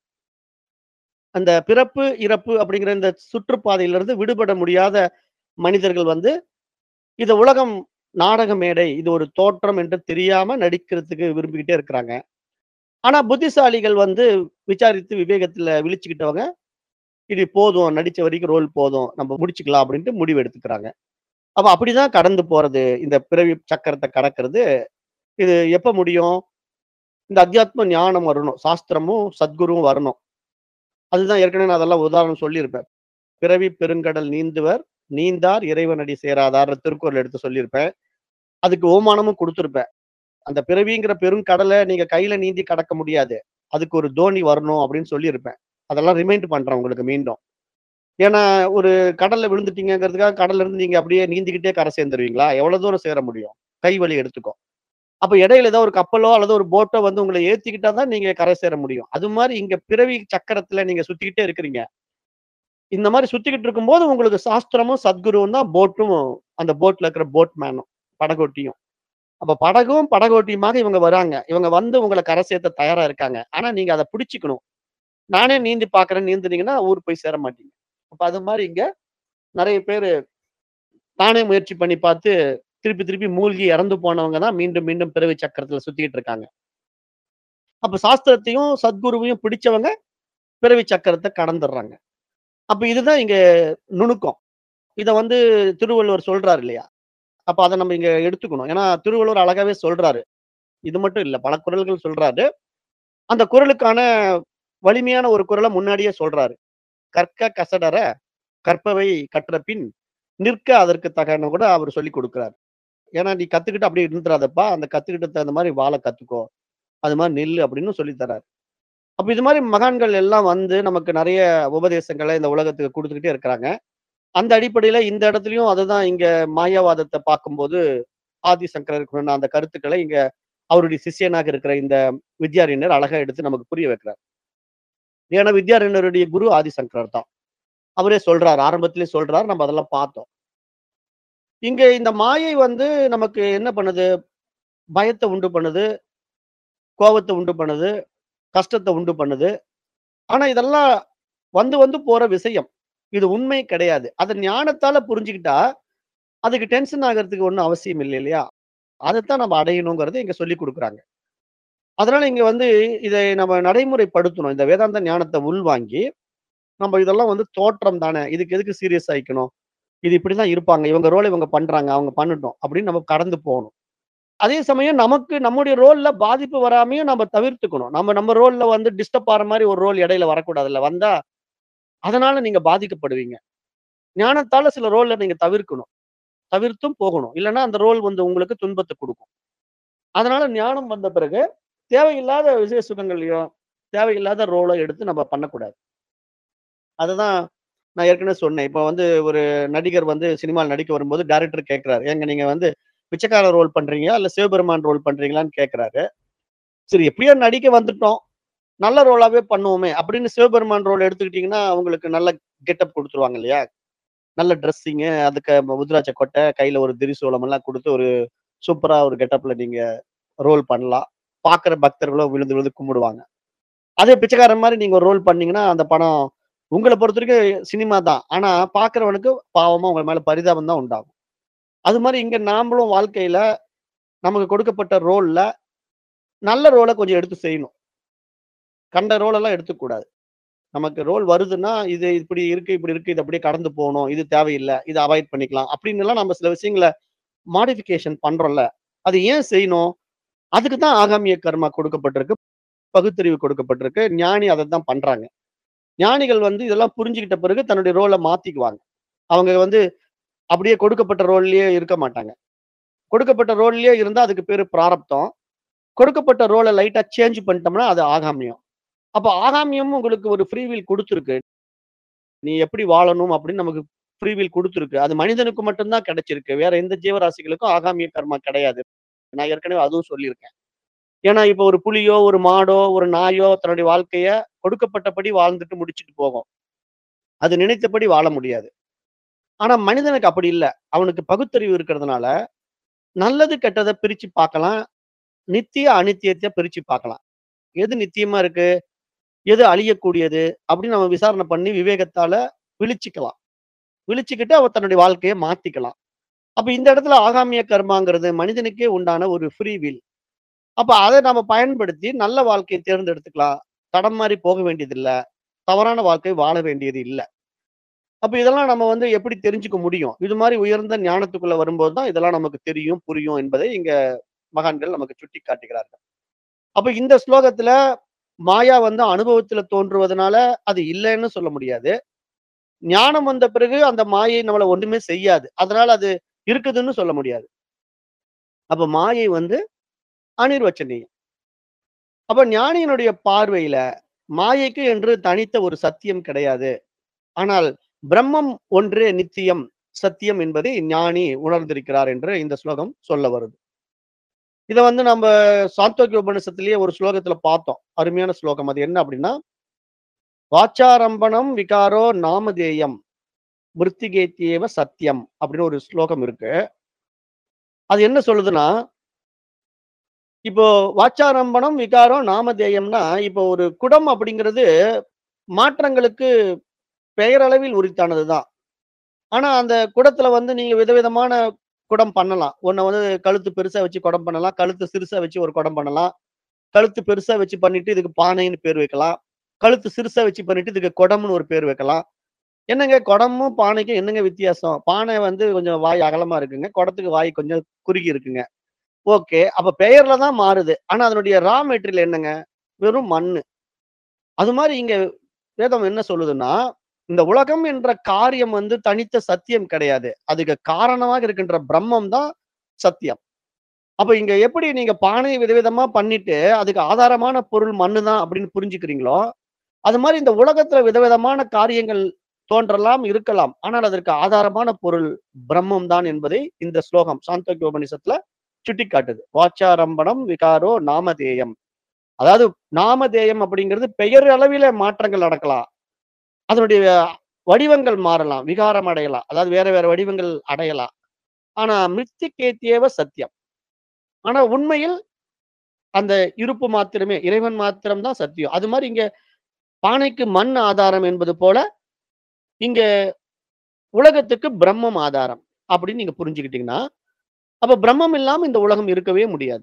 அந்த பிறப்பு, இறப்பு அப்படிங்கிற இந்த சுற்றுப்பாதையிலிருந்து விடுபட முடியாத மனிதர்கள் வந்து, இத உலகம் நாடக மேடை, இது ஒரு தோற்றம் என்று தெரியாம நடிக்கிறதுக்கு விரும்பிக்கிட்டே இருக்கிறாங்க. ஆனா புத்திசாலிகள் வந்து விசாரித்து விவேகத்துல விழிச்சுக்கிட்டவங்க, இது போதும் நடிச்ச வரைக்கும் ரோல் போதும். நம்ம முடிச்சுக்கலாம் அப்படின்ட்டு முடிவு எடுத்துக்கிறாங்க. அப்ப அப்படிதான் கடந்து போறது. இந்த பிறவி சக்கரத்த கடக்கிறது. இது எப்ப முடியும்? இந்த அத்தியாத்ம ஞானம் வரணும். சாஸ்திரமும், சத்குருவும் வரணும். அதுதான் ஏற்கனவே நான் அதெல்லாம் உதாரணம் சொல்லியிருப்பேன். பிறவி பெருங்கடல் நீந்துவர், நீந்தார் இறைவனடி சேராதார்ன்னு திருக்குறள் எடுத்து சொல்லியிருப்பேன். அதுக்கு ஓமானமும் குடுத்திருப்பேன். அந்த பிறவிங்கிற பெருங்கடல நீங்க கையில நீந்தி கடக்க முடியாது. அதுக்கு ஒரு தோணி வரணும் அப்படின்னு சொல்லியிருப்பேன். அதெல்லாம் ரிமைண்ட் பண்றேன் உங்களுக்கு மீண்டும். ஏன்னா, ஒரு கடல்ல விழுந்துட்டீங்கங்கிறதுக்காக கடல்ல இருந்து நீங்க அப்படியே நீந்திக்கிட்டே கரை சேர்ந்துருவீங்களா? எவ்வளவு தூரம் சேர முடியும்? கை வலி எடுத்துக்கும். அப்ப இடையில ஏதோ ஒரு கப்பலோ அல்லது ஒரு போட்டோ வந்து உங்கள ஏத்திக்கிட்டா தான் நீங்க கரை சேர முடியும். அது மாரி இங்க பிறவி சக்கரத்துல நீங்க சுத்திக்கிட்டே இருக்கிறீங்க. இந்த மாரி சுத்திக்கிட்டு இருக்கும்போது உங்களுக்கு சாஸ்திரமும், சத்குருவும் தான் போட்டும் அந்த போட்ல இருக்கிற போட் மேனும். படகோட்டியும். அப்ப படகும், படகோட்டியுமாக இவங்க வராங்க. இவங்க வந்து உங்கள கரை சேர்த்த தயாரா இருக்காங்க. ஆனா நீங்க அத பிடிச்சுக்கணும். நானே நீந்தி பார்க்கிறேன் நீந்துனீங்கன்னா ஊர் போய் சேர மாட்டீங்க. அப்ப அது மாரி இங்க நெறைய பேரு தானே முயற்சி பண்ணி பார்த்து திருப்பி திருப்பி மூழ்கி இறந்து போனவங்க தான் மீண்டும் மீண்டும் பிறவி சக்கரத்துல சுத்திட்டு இருக்காங்க. அப்ப சாஸ்திரத்தையும், சத்குருவையும் பிடிச்சவங்க பிறவி சக்கரத்த கடந்துர்றாங்க. அப்ப இதுதான் இங்க நுணுக்கம். இத வந்து திருவள்ளுவர் சொல்றாரு இல்லையா? அப்ப அத நம்ம இங்க எடுத்துக்கணும். ஏன்னா திருவள்ளுவர் அழகாவே சொல்றாரு. இது மட்டும் இல்ல. பல குறள்கள் சொல்றாரு. அந்த குறளுக்கான வலிமையான ஒரு குறள முன்னாடியே சொல்றாரு. "கற்க கசடற கற்பவை கற்ற பின் நிற்க அதற்கு தகன்னு" கூட அவரு சொல்லிக் குடுக்குறாரு. ஏன்னா "நீ கத்துக்கிட்டு அப்படியே இருந்துறாதப்பா. அந்த கத்துக்கிட்டதுக்கு தகுந்த மாரி வாழ கத்துக்கோ. அது மாரி நில்லு" அப்படின்னு சொல்லி தராரு. அப்ப இது மாரி மகான்கள் எல்லாம் வந்து நமக்கு நெறைய உபதேசங்கள இந்த உலகத்துக்கு குடுத்துக்கிட்டே இருக்கிறாங்க. அந்த அடிப்படையில இந்த இடத்துலயும் அதுதான் இங்க மாயாவாதத்த பார்க்கும்போது, ஆதிசங்கரர் சொன்ன அந்த கருத்துக்கள இங்க அவருடைய சிஷ்யனாக இருக்கிற இந்த வித்யாரண்யர் அழகா எடுத்து நமக்கு புரிய வைக்கிறார். ஏன்னா வித்யாரண்யருடைய குரு ஆதிசங்கரர் தான். அவரே சொல்றாரு. ஆரம்பத்திலே சொல்றாரு. நம்ம அதெல்லாம் பார்த்தோம். இங்க இந்த மாயை வந்து நமக்கு என்ன பண்ணுது? பயத்த உண்டு பண்ணுது. கோவத்த உண்டு பண்ணுது. கஷ்டத்த உண்டு பண்ணுது. ஆனா இதெல்லாம் வந்து வந்து போற விஷயம். இது உண்மை கிடையாது. அத ஞானத்தால புரிஞ்சுக்கிட்டா, அதுக்கு டென்ஷன் ஆகறதுக்கு ஒண்ணும் அவசியம் இல்ல இல்லையா? அதத்தான் நம்ம அடையணுங்கிறத இங்க சொல்லிக் குடுக்குறாங்க. அதனால இங்க வந்து இதை நம்ம நடைமுறைப்படுத்தணும். இந்த வேதாந்த ஞானத்த உள்வாங்கி, நம்ம இதெல்லாம் வந்து தோற்றம் தானே. இதுக்கு எதுக்கு சீரியஸ் ஆயிக்கணும்? இது இப்படிதான் இருப்பாங்க. இவங்க ரோல இவங்க பண்றாங்க. அவங்க பண்ணட்டும். அப்படின்னு நம்ம கடந்து போணும். அதே சமயம் நமக்கு நம்முடைய ரோல்ல பாதிப்பு வராமயும் நம்ம தவிர்த்துக்கணும். நம்ம நம்ம ரோல்ல வந்து டிஸ்டர்ப் ஆற மாரி ஒரு ரோல் இடையில வரக்கூடாதுல்ல. வந்தா அதனால நீங்க பாதிக்கப்படுவீங்க. ஞானத்தால சில ரோல்ல நீங்க தவிர்க்கணும். தவிர்த்தும் போகணும். இல்லன்னா அந்த ரோல் வந்து உங்களுக்கு துன்பத்த குடுக்கும். அதனால ஞானம் வந்த பிறகு தேவையில்லாத விஷய சுகங்களையும், தேவையில்லாத ரோல எடுத்து நம்ம பண்ணக்கூடாது. அததான் நான் ஏற்கனவே சொன்னேன். இப்ப வந்து ஒரு நடிகர் வந்து சினிமால நடிக்க வரும்போது டைரக்டர் கேட்கிறாரு. "ஏங்க நீங்க வந்து பிச்சைக்கார ரோல் பண்றீங்களா? இல்ல சிவபெருமான் ரோல் பண்றீங்களான்னு?" கேட்கிறாரு. சரி எப்படியோ நடிக்க வந்துட்டோம். நல்ல ரோலாவே பண்ணுவோமே அப்படின்னு சிவபெருமான் ரோல் எடுத்துக்கிட்டீங்கன்னா, உங்களுக்கு நல்ல கெட்டப் குடுத்துருவாங்க இல்லையா? நல்ல ட்ரெஸ்ஸிங்கு, அதுக்கு முத்துராட்ச கொட்டை, கையில ஒரு திரிசூலம் எல்லாம் குடுத்து ஒரு சூப்பரா ஒரு கெட்டப்ல நீங்க ரோல் பண்ணலாம். பார்க்கிற பக்தர்களும் விழுந்து விழுந்து கும்பிடுவாங்க. அதே பிச்சைக்காரன் மாரி நீங்க ஒரு ரோல் பண்ணீங்கன்னா, அந்த படம் உங்கள பொறுத்தவரைக்கும் சினிமா தான். ஆனா பார்க்கிறவனுக்கு பாவமா உங்க மேல பரிதாபம் தான் உண்டாகும். அது மாரி இங்க நாமளும் வாழ்க்கையில நமக்கு கொடுக்கப்பட்ட ரோல்ல நல்ல ரோல கொஞ்சம் எடுத்து செய்யணும். கண்ட ரோல் எல்லாம் எடுத்துக்கக்கூடாது. நமக்கு ரோல் வருதுன்னா, இது இப்படி இருக்கு, இப்படி இருக்கு. இது அப்படியே கடந்து போணும். இது தேவையில்ல. இத அவாய்ட் பண்ணிக்கலாம். அப்படின்னுலாம் நம்ம சில விஷயங்கள மாடிஃபிகேஷன் பண்றோம்ல. அது ஏன் செய்யணும்? அதுக்கு தான் ஆகாமிய கர்மா கொடுக்கப்பட்டிருக்கு. பகுத்தறிவு கொடுக்கப்பட்டிருக்கு. ஞானி அதத்தான் பண்றாங்க. ஞானிகள் வந்து இதெல்லாம் புரிஞ்சுகிட்ட பிறகு தன்னுடைய ரோல மாத்திக்குவாங்க. அவங்க வந்து அப்படியே கொடுக்கப்பட்ட ரோல்லயே இருக்க மாட்டாங்க. கொடுக்கப்பட்ட ரோல்லயே இருந்தா அதுக்கு பேரு பிராரப்தம். கொடுக்கப்பட்ட ரோல லைட்டா சேஞ்ச் பண்ணிட்டோம்னா, அது ஆகாமியம். அப்ப ஆகாமியமும் உங்களுக்கு ஒரு ஃப்ரீ வில் குடுத்திருக்கு. நீ எப்படி வாழணும் அப்படின்னு நமக்கு ஃப்ரீ வில் குடுத்திருக்கு. அது மனிதனுக்கு மட்டும் தான் கிடைச்சிருக்கு. வேற எந்த ஜீவராசிகளுக்கும் ஆகாமிய கர்மா கிடையாது. நான் ஏற்கனவே அதுவும் சொல்லியிருக்கேன். ஏன்னா இப்ப ஒரு புலியோ, ஒரு மாடோ, ஒரு நாயோ தன்னுடைய வாழ்க்கைய கொடுக்கப்பட்டபடி வாழ்ந்துட்டு முடிச்சுட்டு போகும். அது நினைத்தபடி வாழ முடியாது. ஆனா மனிதனுக்கு அப்படி இல்ல. அவனுக்கு பகுத்தறிவு இருக்கிறதுனால, நல்லது கெட்டத பிரிச்சு பார்க்கலாம். நித்திய, அநித்தியத்த பிரிச்சு பார்க்கலாம். எது நித்தியமா இருக்கு? எது அழியக்கூடியது? அப்படின்னு நம்ம விசாரணை பண்ணி விவேகத்தால விழிச்சுக்கலாம். விழிச்சுக்கிட்டு அவன் தன்னுடைய வாழ்க்கைய மாத்திக்கலாம். அப்ப இந்த இடத்துல ஆகாமிய கர்மாங்கிறது மனிதனுக்கே உண்டான ஒரு ஃப்ரீ வில். அப்ப அத நம்ம பயன்படுத்தி நல்ல வாழ்க்கைய தேர்ந்தெடுத்துக்கலாம். தடம் மாறி போக வேண்டியதில்ல. தவறான வாழ்க்கை வாழ வேண்டியது இல்ல. அப்ப இதெல்லாம் நம்ம வந்து எப்படி தெரிஞ்சுக்க முடியும்? இது மாரி உயர்ந்த ஞானத்துக்குள்ள வரும்போது தான் இதெல்லாம் நமக்கு தெரியும், புரியும் என்பதை இங்க மகான்கள் நமக்கு சுட்டிக் காட்டுகிறார்கள். அப்ப இந்த ஸ்லோகத்துல மாயா வந்து அனுபவத்துல தோன்றுவதனால அது இல்லன்னு சொல்ல முடியாது. ஞானம் வந்த பிறகு அந்த மாயை நம்மள ஒண்ணுமே செய்யாது. அதனால அது இருக்குதுன்னு சொல்ல முடியாது. அப்ப மாயை வந்து அனிர்வச்சனீயம். அப்ப ஞானியினுடைய பார்வையில மாயைக்கு என்று தனித்த ஒரு சத்தியம் கிடையாது. ஆனால் பிரம்மம் ஒன்றே நித்தியம், சத்தியம் என்பதை ஞானி உணர்ந்திருக்கிறார் என்று இந்த ஸ்லோகம் சொல்ல வருது. இத வந்து நம்ப சாந்தோக்கிய உபநிஷத்திலேயே ஒரு ஸ்லோகத்துல பார்த்தோம். அருமையான ஸ்லோகம். அது என்ன அப்படின்னா, வாச்சாரம்பணம் விகாரோ நாமதேயம் மிருத்திகேத்யேவ சத்தியம் அப்படின்னு ஒரு ஸ்லோகம் இருக்கு. அது என்ன சொல்லுதுன்னா இப்போ வாச்சாரம்பணம், விகாரம், நாமதேயம்னா, இப்போ ஒரு குடம் அப்படிங்கிறது மாற்றங்களுக்கு பெயரளவில் உரித்தானது தான். ஆனா, அந்த குடத்துல வந்து நீங்க விதவிதமான குடம் பண்ணலாம். ஒண்ண வந்து கழுத்து பெருசா வச்சு குடம் பண்ணலாம். கழுத்து சிறுசா வச்சு ஒரு குடம் பண்ணலாம். கழுத்து பெருசா வச்சு பண்ணிட்டு இதுக்கு பானைன்னு பேர் வைக்கலாம். கழுத்து சிறுசா வச்சு பண்ணிட்டு இதுக்கு குடம்னு ஒரு பேர் வைக்கலாம். என்னங்க குடமும், பானைக்கும் என்னங்க வித்தியாசம்? பானை வந்து கொஞ்சம் வாய் அகலமா இருக்குங்க. குடத்துக்கு வாய் கொஞ்சம் குறுகி இருக்குங்க. ஓகே. அப்ப பெயர்ல தான் மாறுது. ஆனா அதனுடைய ரா மெட்டீரியல் என்னங்க? வெறும் மண்ணு. அது மாரி இங்க வேதம் என்ன சொல்லுதுன்னா, இந்த உலகம் என்ற காரியம் வந்து தனித்த சத்தியம் கிடையாது. அதுக்கு காரணமாக இருக்கின்ற பிரம்மம் தான் சத்தியம். அப்ப இங்க எப்படி நீங்க பானைய விதவிதமா பண்ணிட்டு, அதுக்கு ஆதாரமான பொருள் மண்ணு தான் அப்படின்னு புரிஞ்சுக்கிறீங்களோ, அது மாரி இந்த உலகத்துல விதவிதமான காரியங்கள் தோன்றலாம், இருக்கலாம். ஆனால் அதற்கு ஆதாரமான பொருள் பிரம்மம் தான் என்பதை இந்த ஸ்லோகம் சாந்தோக்கிய உபநிஷத்துல சுட்டிக்காட்டுது. வாச்சாரம்பணம் விகாரோ நாமதேயம். அதாவது நாமதேயம் அப்படிங்கிறது பெயர் அளவில மாற்றங்கள் நடக்கலாம். அதனுடைய வடிவங்கள் மாறலாம். விகாரம் அடையலாம். அதாவது வேற வேற வடிவங்கள் அடையலாம். ஆனா மிருத்திகேத்யேவ சத்தியம். ஆனா உண்மையில் அந்த இருப்பு மாத்திரமே இறைவன் மாத்திரம் தான் சத்தியம். அது மாரி இங்க பானைக்கு மண் ஆதாரம் என்பது போல, இங்க உலகத்துக்கு பிரம்மம் ஆதாரம். அப்படின்னு நீங்க புரிஞ்சுக்கிட்டீங்கன்னா, அப்ப பிரம்மம் இல்லாம இந்த உலகம் இருக்கவே முடியாது.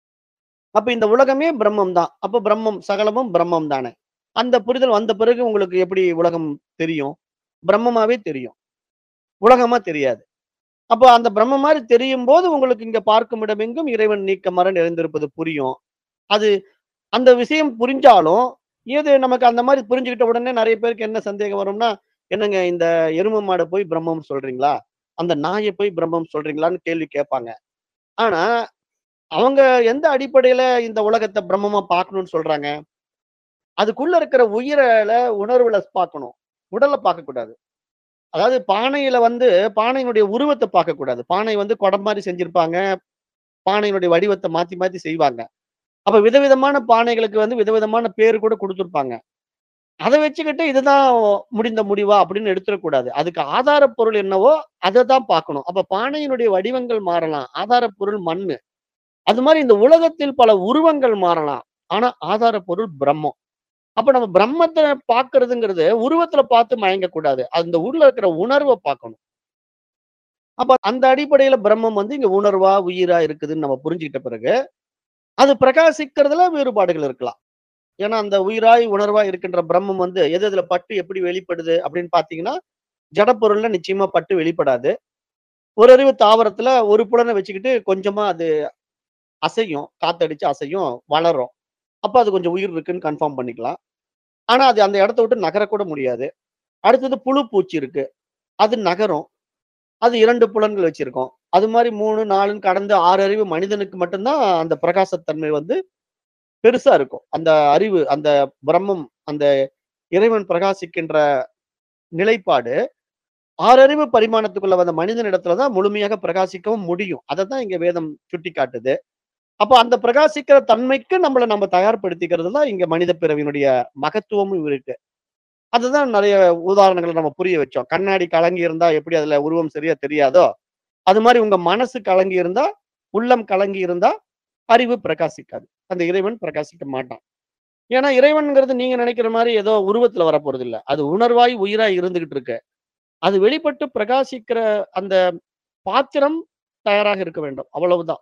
அப்ப இந்த உலகமே பிரம்மம் தான். அப்ப பிரம்மம் சகலமும் பிரம்மம் தானே. அந்த புரிதல் வந்த பிறகு உங்களுக்கு எப்படி உலகம் தெரியும்? பிரம்மமாவே தெரியும். உலகமா தெரியாது. அப்ப அந்த பிரம்மம் மாரி தெரியும்போது உங்களுக்கு இங்க பார்க்கும் இடமெங்கும் இறைவன் நீக்கமற நிறைந்திருப்பது புரியும். அது அந்த விஷயம் புரிஞ்சாலும், ஏது நமக்கு அந்த மாரி புரிஞ்சுகிட்ட உடனே நெறைய பேருக்கு என்ன சந்தேகம் வரும்னா, என்னங்க இந்த எரும மாட போய் பிரம்மம் சொல்றீங்களா? அந்த நாய போய் பிரம்மம் சொல்றீங்களான்னு கேள்வி கேட்பாங்க. ஆனா, அவங்க எந்த அடிப்படையில இந்த உலகத்த பிரம்மமா பார்க்கணும்னு சொல்றாங்க? அதுக்குள்ள இருக்கிற உயிரல உணர்வுல பார்க்கணும். உடல பார்க்கக்கூடாது. அதாவது பானையில வந்து பானையினுடைய உருவத்த பார்க்கக்கூடாது. பானை வந்து குடம் மாரி செஞ்சிருப்பாங்க. பானையினுடைய வடிவத்த மாத்தி மாத்தி செய்வாங்க. அப்ப விதவிதமான பானைகளுக்கு வந்து விதவிதமான பேரு கூட குடுத்திருப்பாங்க. அத வச்சுக்கிட்டு இதுதான் முடிந்த முடிவா அப்படின்னு எடுத்துறக்கூடாது. அதுக்கு ஆதார பொருள் என்னவோ அத தான் பார்க்கணும். அப்ப பானையினுடைய வடிவங்கள் மாறலாம். ஆதார பொருள் மண்ணு. அது மாரி இந்த உலகத்தில் பல உருவங்கள் மாறலாம். ஆனா ஆதார பொருள் பிரம்மம். அப்ப நம்ம பிரம்மத்த பார்க்கிறதுங்கிறது உருவத்துல பார்த்து மயங்கக்கூடாது. அந்த உள்ள இருக்கிற உணர்வ பார்க்கணும். அப்ப அந்த அடிப்படையில பிரம்மம் வந்து இங்க உணர்வா, உயிரா இருக்குதுன்னு நம்ம புரிஞ்சுகிட்ட பிறகு, அது பிரகாசிக்கிறதுல வேறுபாடுகள் இருக்கலாம். ஏன்னா அந்த உயிராய், உணர்வா இருக்கின்ற பிரம்மம் வந்து எது எதுல பட்டு எப்படி வெளிப்படுது அப்படின்னு பார்த்தீங்கன்னா, ஜடப்பொருள்ல நிச்சயமா பட்டு வெளிப்படாது. ஒரு அறிவு தாவரத்துல ஒரு புலன வச்சுக்கிட்டு கொஞ்சமா அது அசையும். காத்தடிச்சு அசையும், வளரும். அப்ப அது கொஞ்சம் உயிர் இருக்குன்னு கன்ஃபார்ம் பண்ணிக்கலாம். ஆனா அது அந்த இடத்த விட்டு நகரக்கூட முடியாது. அடுத்தது புழு, பூச்சி இருக்கு. அது நகரும். அது 2 புலன்கள் வச்சிருக்கும். அது மாரி 3, 4ன்னு கடந்து 6 அறிவு மனிதனுக்கு மட்டும் தான் அந்த பிரகாசத்தன்மை வந்து பெருசா இருக்கும். அந்த அறிவு, அந்த பிரம்மம், அந்த இறைவன் பிரகாசிக்கின்ற நிலைப்பாடு 6 அறிவு பரிமாணத்துக்குள்ள வந்த மனிதனிடத்துல தான் முழுமையாக பிரகாசிக்கவும் முடியும். அதத்தான் இங்க வேதம் சுட்டிக்காட்டுது. அப்ப அந்த பிரகாசிக்கிற தன்மைக்கு நம்மள நம்ம தயார்படுத்திக்கிறது தான் இங்க மனித பிறவியினுடைய மகத்துவமும் இருக்கு. அதுதான் நெறைய உதாரணங்கள நம்ம புரிய வச்சோம். கண்ணாடி கலங்கி இருந்தா எப்படி அதுல உருவம் சரியா தெரியாதோ, அது மாரி உங்க மனசு கலங்கி இருந்தா, உள்ளம் கலங்கி இருந்தா, அறிவு பிரகாசிக்காது. அந்த இறைவன் பிரகாசிக்க மாட்டான். ஏன்னா இறைவன்ங்கிறது நீங்க நினைக்கிற மாரி ஏதோ உருவத்துல வரப்போறதில்ல. அது உணர்வாய், உயிராய் இருந்துகிட்டு இருக்கு. அது வெளிப்பட்டு பிரகாசிக்கிற அந்த பாத்திரம் தயாராக இருக்க வேண்டும். அவ்வளவுதான்.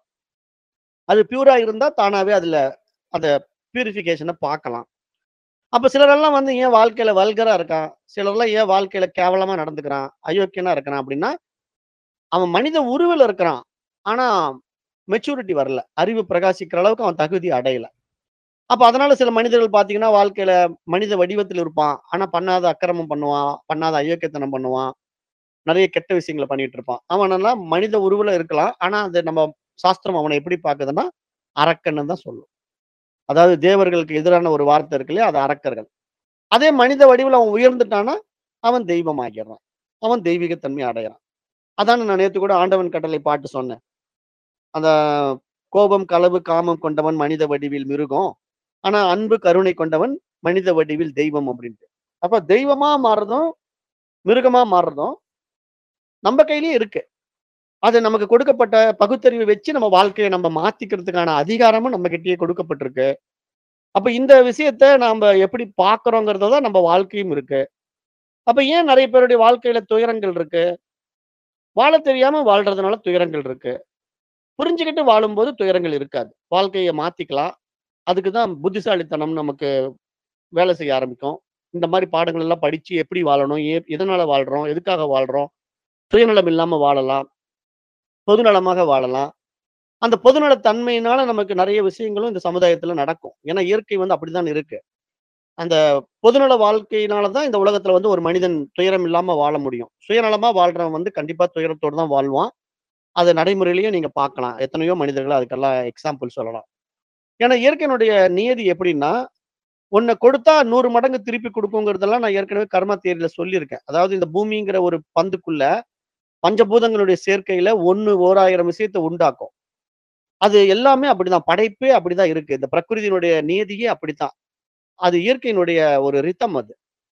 அது பியூரா இருந்தா தானாவே அதுல அந்த பியூரிஃபிகேஷன பார்க்கலாம். அப்ப சிலரெல்லாம் வந்து ஏன் வாழ்க்கையில வல்கரா இருக்கான்? சிலர்லாம் ஏன் வாழ்க்கையில கேவலமா நடந்துக்கிறான்? அயோக்கியனா இருக்கிறான் அப்படின்னா, அவன் மனித உருவில இருக்கிறான். ஆனா மெச்சூரிட்டி வரல. அறிவு பிரகாசிக்கிற அளவுக்கு அவன் தகுதி அடையல. அப்ப அதனால சில மனிதர்கள் பார்த்தீங்கன்னா, வாழ்க்கையில மனித வடிவத்தில் இருப்பான். ஆனா பண்ணாத அக்கிரமம் பண்ணுவான். பண்ணாத அயோக்கியத்தனம் பண்ணுவான். நெறைய கெட்ட விஷயங்கள பண்ணிட்டு இருப்பான். அவனெல்லாம் மனித உருவுல இருக்கலாம். ஆனா அது நம்ம சாஸ்திரம் அவன எப்படி பார்க்குதுன்னா, அரக்கன்னு தான் சொல்லும். அதாவது தேவர்களுக்கு எதிரான ஒரு வார்த்தை இருக்கு இல்லையா? அது அரக்கர்கள். அதே மனித வடிவில அவன் உயர்ந்துட்டான்னா, அவன் தெய்வம் ஆகிறான். அவன் தெய்வீக தன்மை அடையறான். அதான நான் நேத்து கூட ஆண்டவன் கட்டளை பாட்டு சொன்னேன். அந்த கோபம், களவு, காமம் கொண்டவன் மனித வடிவில் மிருகம். ஆனா அன்பு, கருணை கொண்டவன் மனித வடிவில் தெய்வம் அப்படின்ட்டு. அப்ப தெய்வமா மாறுறதும், மிருகமா மாறுறதும் நம்ம கையிலேயே இருக்கு. அது நமக்கு கொடுக்கப்பட்ட பகுத்தறிவு வச்சு நம்ம வாழ்க்கைய நம்ம மாத்திக்கிறதுக்கான அதிகாரமும் நம்ம கிட்டயே கொடுக்கப்பட்டிருக்கு. அப்ப இந்த விஷயத்த நாம எப்படி பார்க்கிறோங்கிறத தான் நம்ம வாழ்க்கையும் இருக்கு. அப்ப ஏன் நெறைய பேருடைய வாழ்க்கையில துயரங்கள் இருக்கு? வாழத் தெரியாம வாழ்றதுனால துயரங்கள் இருக்கு. புரிஞ்சுகிட்டு வாழும்போது துயரங்கள் இருக்காது. வாழ்க்கைய மாத்திக்கலாம். அதுக்கு தான் புத்திசாலித்தனம் நமக்கு வேலை செய்ய ஆரம்பிக்கும். இந்த மாரி பாடங்கள் எல்லாம் படிச்சு எப்படி வாழணும்? எ எதனால வாழ்றோம்? எதுக்காக வாழ்றோம்? சுயநலம் இல்லாம வாழலாம். பொதுநலமாக வாழலாம். அந்த பொதுநல தன்மையினால நமக்கு நெறைய விஷயங்களும் இந்த சமுதாயத்துல நடக்கும். ஏன்னா இயற்கை வந்து அப்படித்தான் இருக்கு. அந்த பொதுநல வாழ்க்கையினால தான் இந்த உலகத்துல வந்து ஒரு மனிதன் துயரம் இல்லாம வாழ முடியும். சுயநலமா வாழ்றவன் வந்து கண்டிப்பா துயரத்தோட தான் வாழ்வான். அத நடைமுறையிலேயே நீங்க பார்க்கலாம். எத்தனையோ மனிதர்கள் அதுக்கெல்லாம் எக்ஸாம்பிள் சொல்லலாம். ஏன்னா இயற்கையினுடைய நியதி எப்படின்னா, ஒண்ண கொடுத்தா 100 மடங்கு திருப்பி குடுக்குங்கிறதெல்லாம் நான் ஏற்கனவே கர்மா தியரில சொல்லியிருக்கேன். அதாவது இந்த பூமிங்கிற ஒரு பந்துக்குள்ள பஞ்சபூதங்களுடைய சேர்க்கையில 1 ஓராயிரம் விஷயத்த உண்டாக்கும். அது எல்லாமே அப்படிதான். படைப்பே அப்படிதான் இருக்கு. இந்த பிரகிருதியினுடைய நியதியே அப்படித்தான். அது இயற்கையினுடைய ஒரு ரிதம் அது.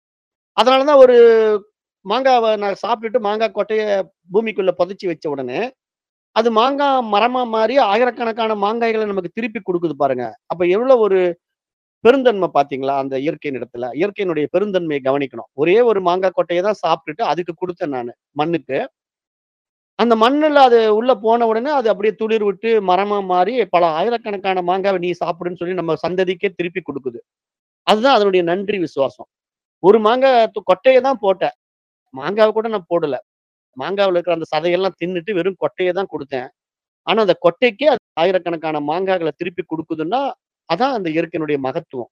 அதனால தான் ஒரு மாங்காவ நான் சாப்பிட்டுட்டு மாங்கா கொட்டைய பூமிக்குள்ள புதைச்சு வச்ச உடனே, அது மாங்கா மரமா மாறி ஆயிரக்கணக்கான மாங்காய்கள நமக்கு திருப்பி குடுக்குது பாருங்க. அப்ப எவ்வளவு ஒரு பெருந்தன்மை பார்த்தீங்களா? அந்த இயற்கையின் இடத்துல. இயற்கையினுடைய பெருந்தன்மைய கவனிக்கணும். ஒரே ஒரு மாங்கா கொட்டைய தான் சாப்பிட்டுட்டு அதுக்கு குடுத்தேன் நானு மண்ணுக்கு. அந்த மண்ணுல அது உள்ள போன உடனே அது அப்படியே துளிர் விட்டு மரமா மாறி பல ஆயிரக்கணக்கான மாங்காவ நீ சாப்பிடுன்னு சொல்லி நம்ம சந்ததிக்கே திருப்பி குடுக்குது. அதுதான் அதனுடைய நன்றி விசுவாசம். ஒரு மாங்கா து கொட்டைய தான் போட்டேன். மாங்காவ கூட நான் போடல. மாங்காவுல இருக்கிற அந்த சதையெல்லாம் தின்னுட்டு வெறும் கொட்டைய தான் குடுத்தேன். ஆனா அந்த கொட்டைக்கே அது ஆயிரக்கணக்கான மாங்காக்கள திருப்பி குடுக்குதுன்னா, அதான் அந்த இயற்கையினுடைய மகத்துவம்.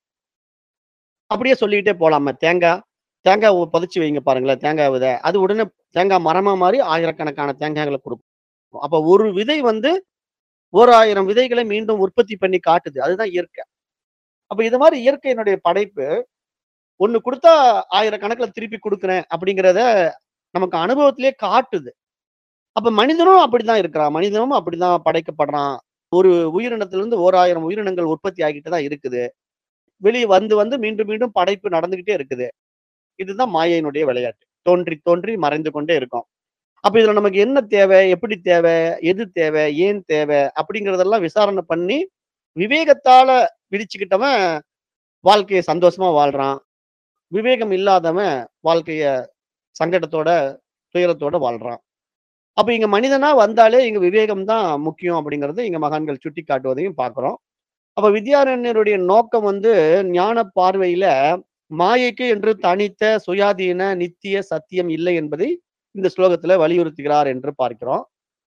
அப்படியே சொல்லிக்கிட்டே போலாமே. தேங்கா தேங்காவ புதைச்சு வைங்க பாருங்களேன், தேங்கா வித. அது உடனே தேங்கா மரமா மாறி ஆயிரக்கணக்கான தேங்காய்கள குடுக்கும். அப்ப ஒரு விதை வந்து ஓராயிரம் விதைகளை மீண்டும் உற்பத்தி பண்ணி காட்டுது. அதுதான் இயற்கை. அப்ப இது மாரி இயற்கையினுடைய படைப்பு, ஒண்ணு குடுத்தா ஆயிரக்கணக்குல திருப்பி குடுக்குறேன் அப்படிங்கிறத நமக்கு அனுபவத்திலேயே காட்டுது. அப்ப மனிதனும் அப்படித்தான் இருக்கிறான். மனிதனும் அப்படித்தான் படைக்கப்படுறான். ஒரு உயிரினத்திலிருந்து ஓராயிரம் உயிரினங்கள் உற்பத்தி ஆகிட்டு தான் இருக்குது. வெளிய வந்து வந்து மீண்டும் மீண்டும் படைப்பு நடந்துகிட்டே இருக்குது. இதுதான் மாயையினுடைய விளையாட்டு. தோன்றி தோன்றி மறைந்து கொண்டே இருக்கும். அப்ப இதுல நமக்கு என்ன தேவை? எப்படி தேவை? எது தேவை? ஏன் தேவை? அப்படிங்கிறதெல்லாம் விசாரணை பண்ணி, விவேகத்தால விதிச்சுக்கிட்டவன் வாழ்க்கைய சந்தோஷமா வாழ்றான். விவேகம் இல்லாதவன் வாழ்க்கைய சங்கடத்தோட, துயரத்தோட வாழ்றான். அப்ப இங்க மனிதனா வந்தாலே இங்க விவேகம் தான் முக்கியம் அப்படிங்கிறது இங்க மகான்கள் சுட்டிக்காட்டுவதையும் பார்க்கிறோம். அப்ப வித்யாரண்யருடைய நோக்கம் வந்து ஞான பார்வையில மாயைக்கு என்று தனித்த சுயாதீன நித்திய சத்தியம் இல்லை என்பதை இந்த ஸ்லோகத்துல வலியுறுத்துகிறார் என்று பார்க்கிறோம்.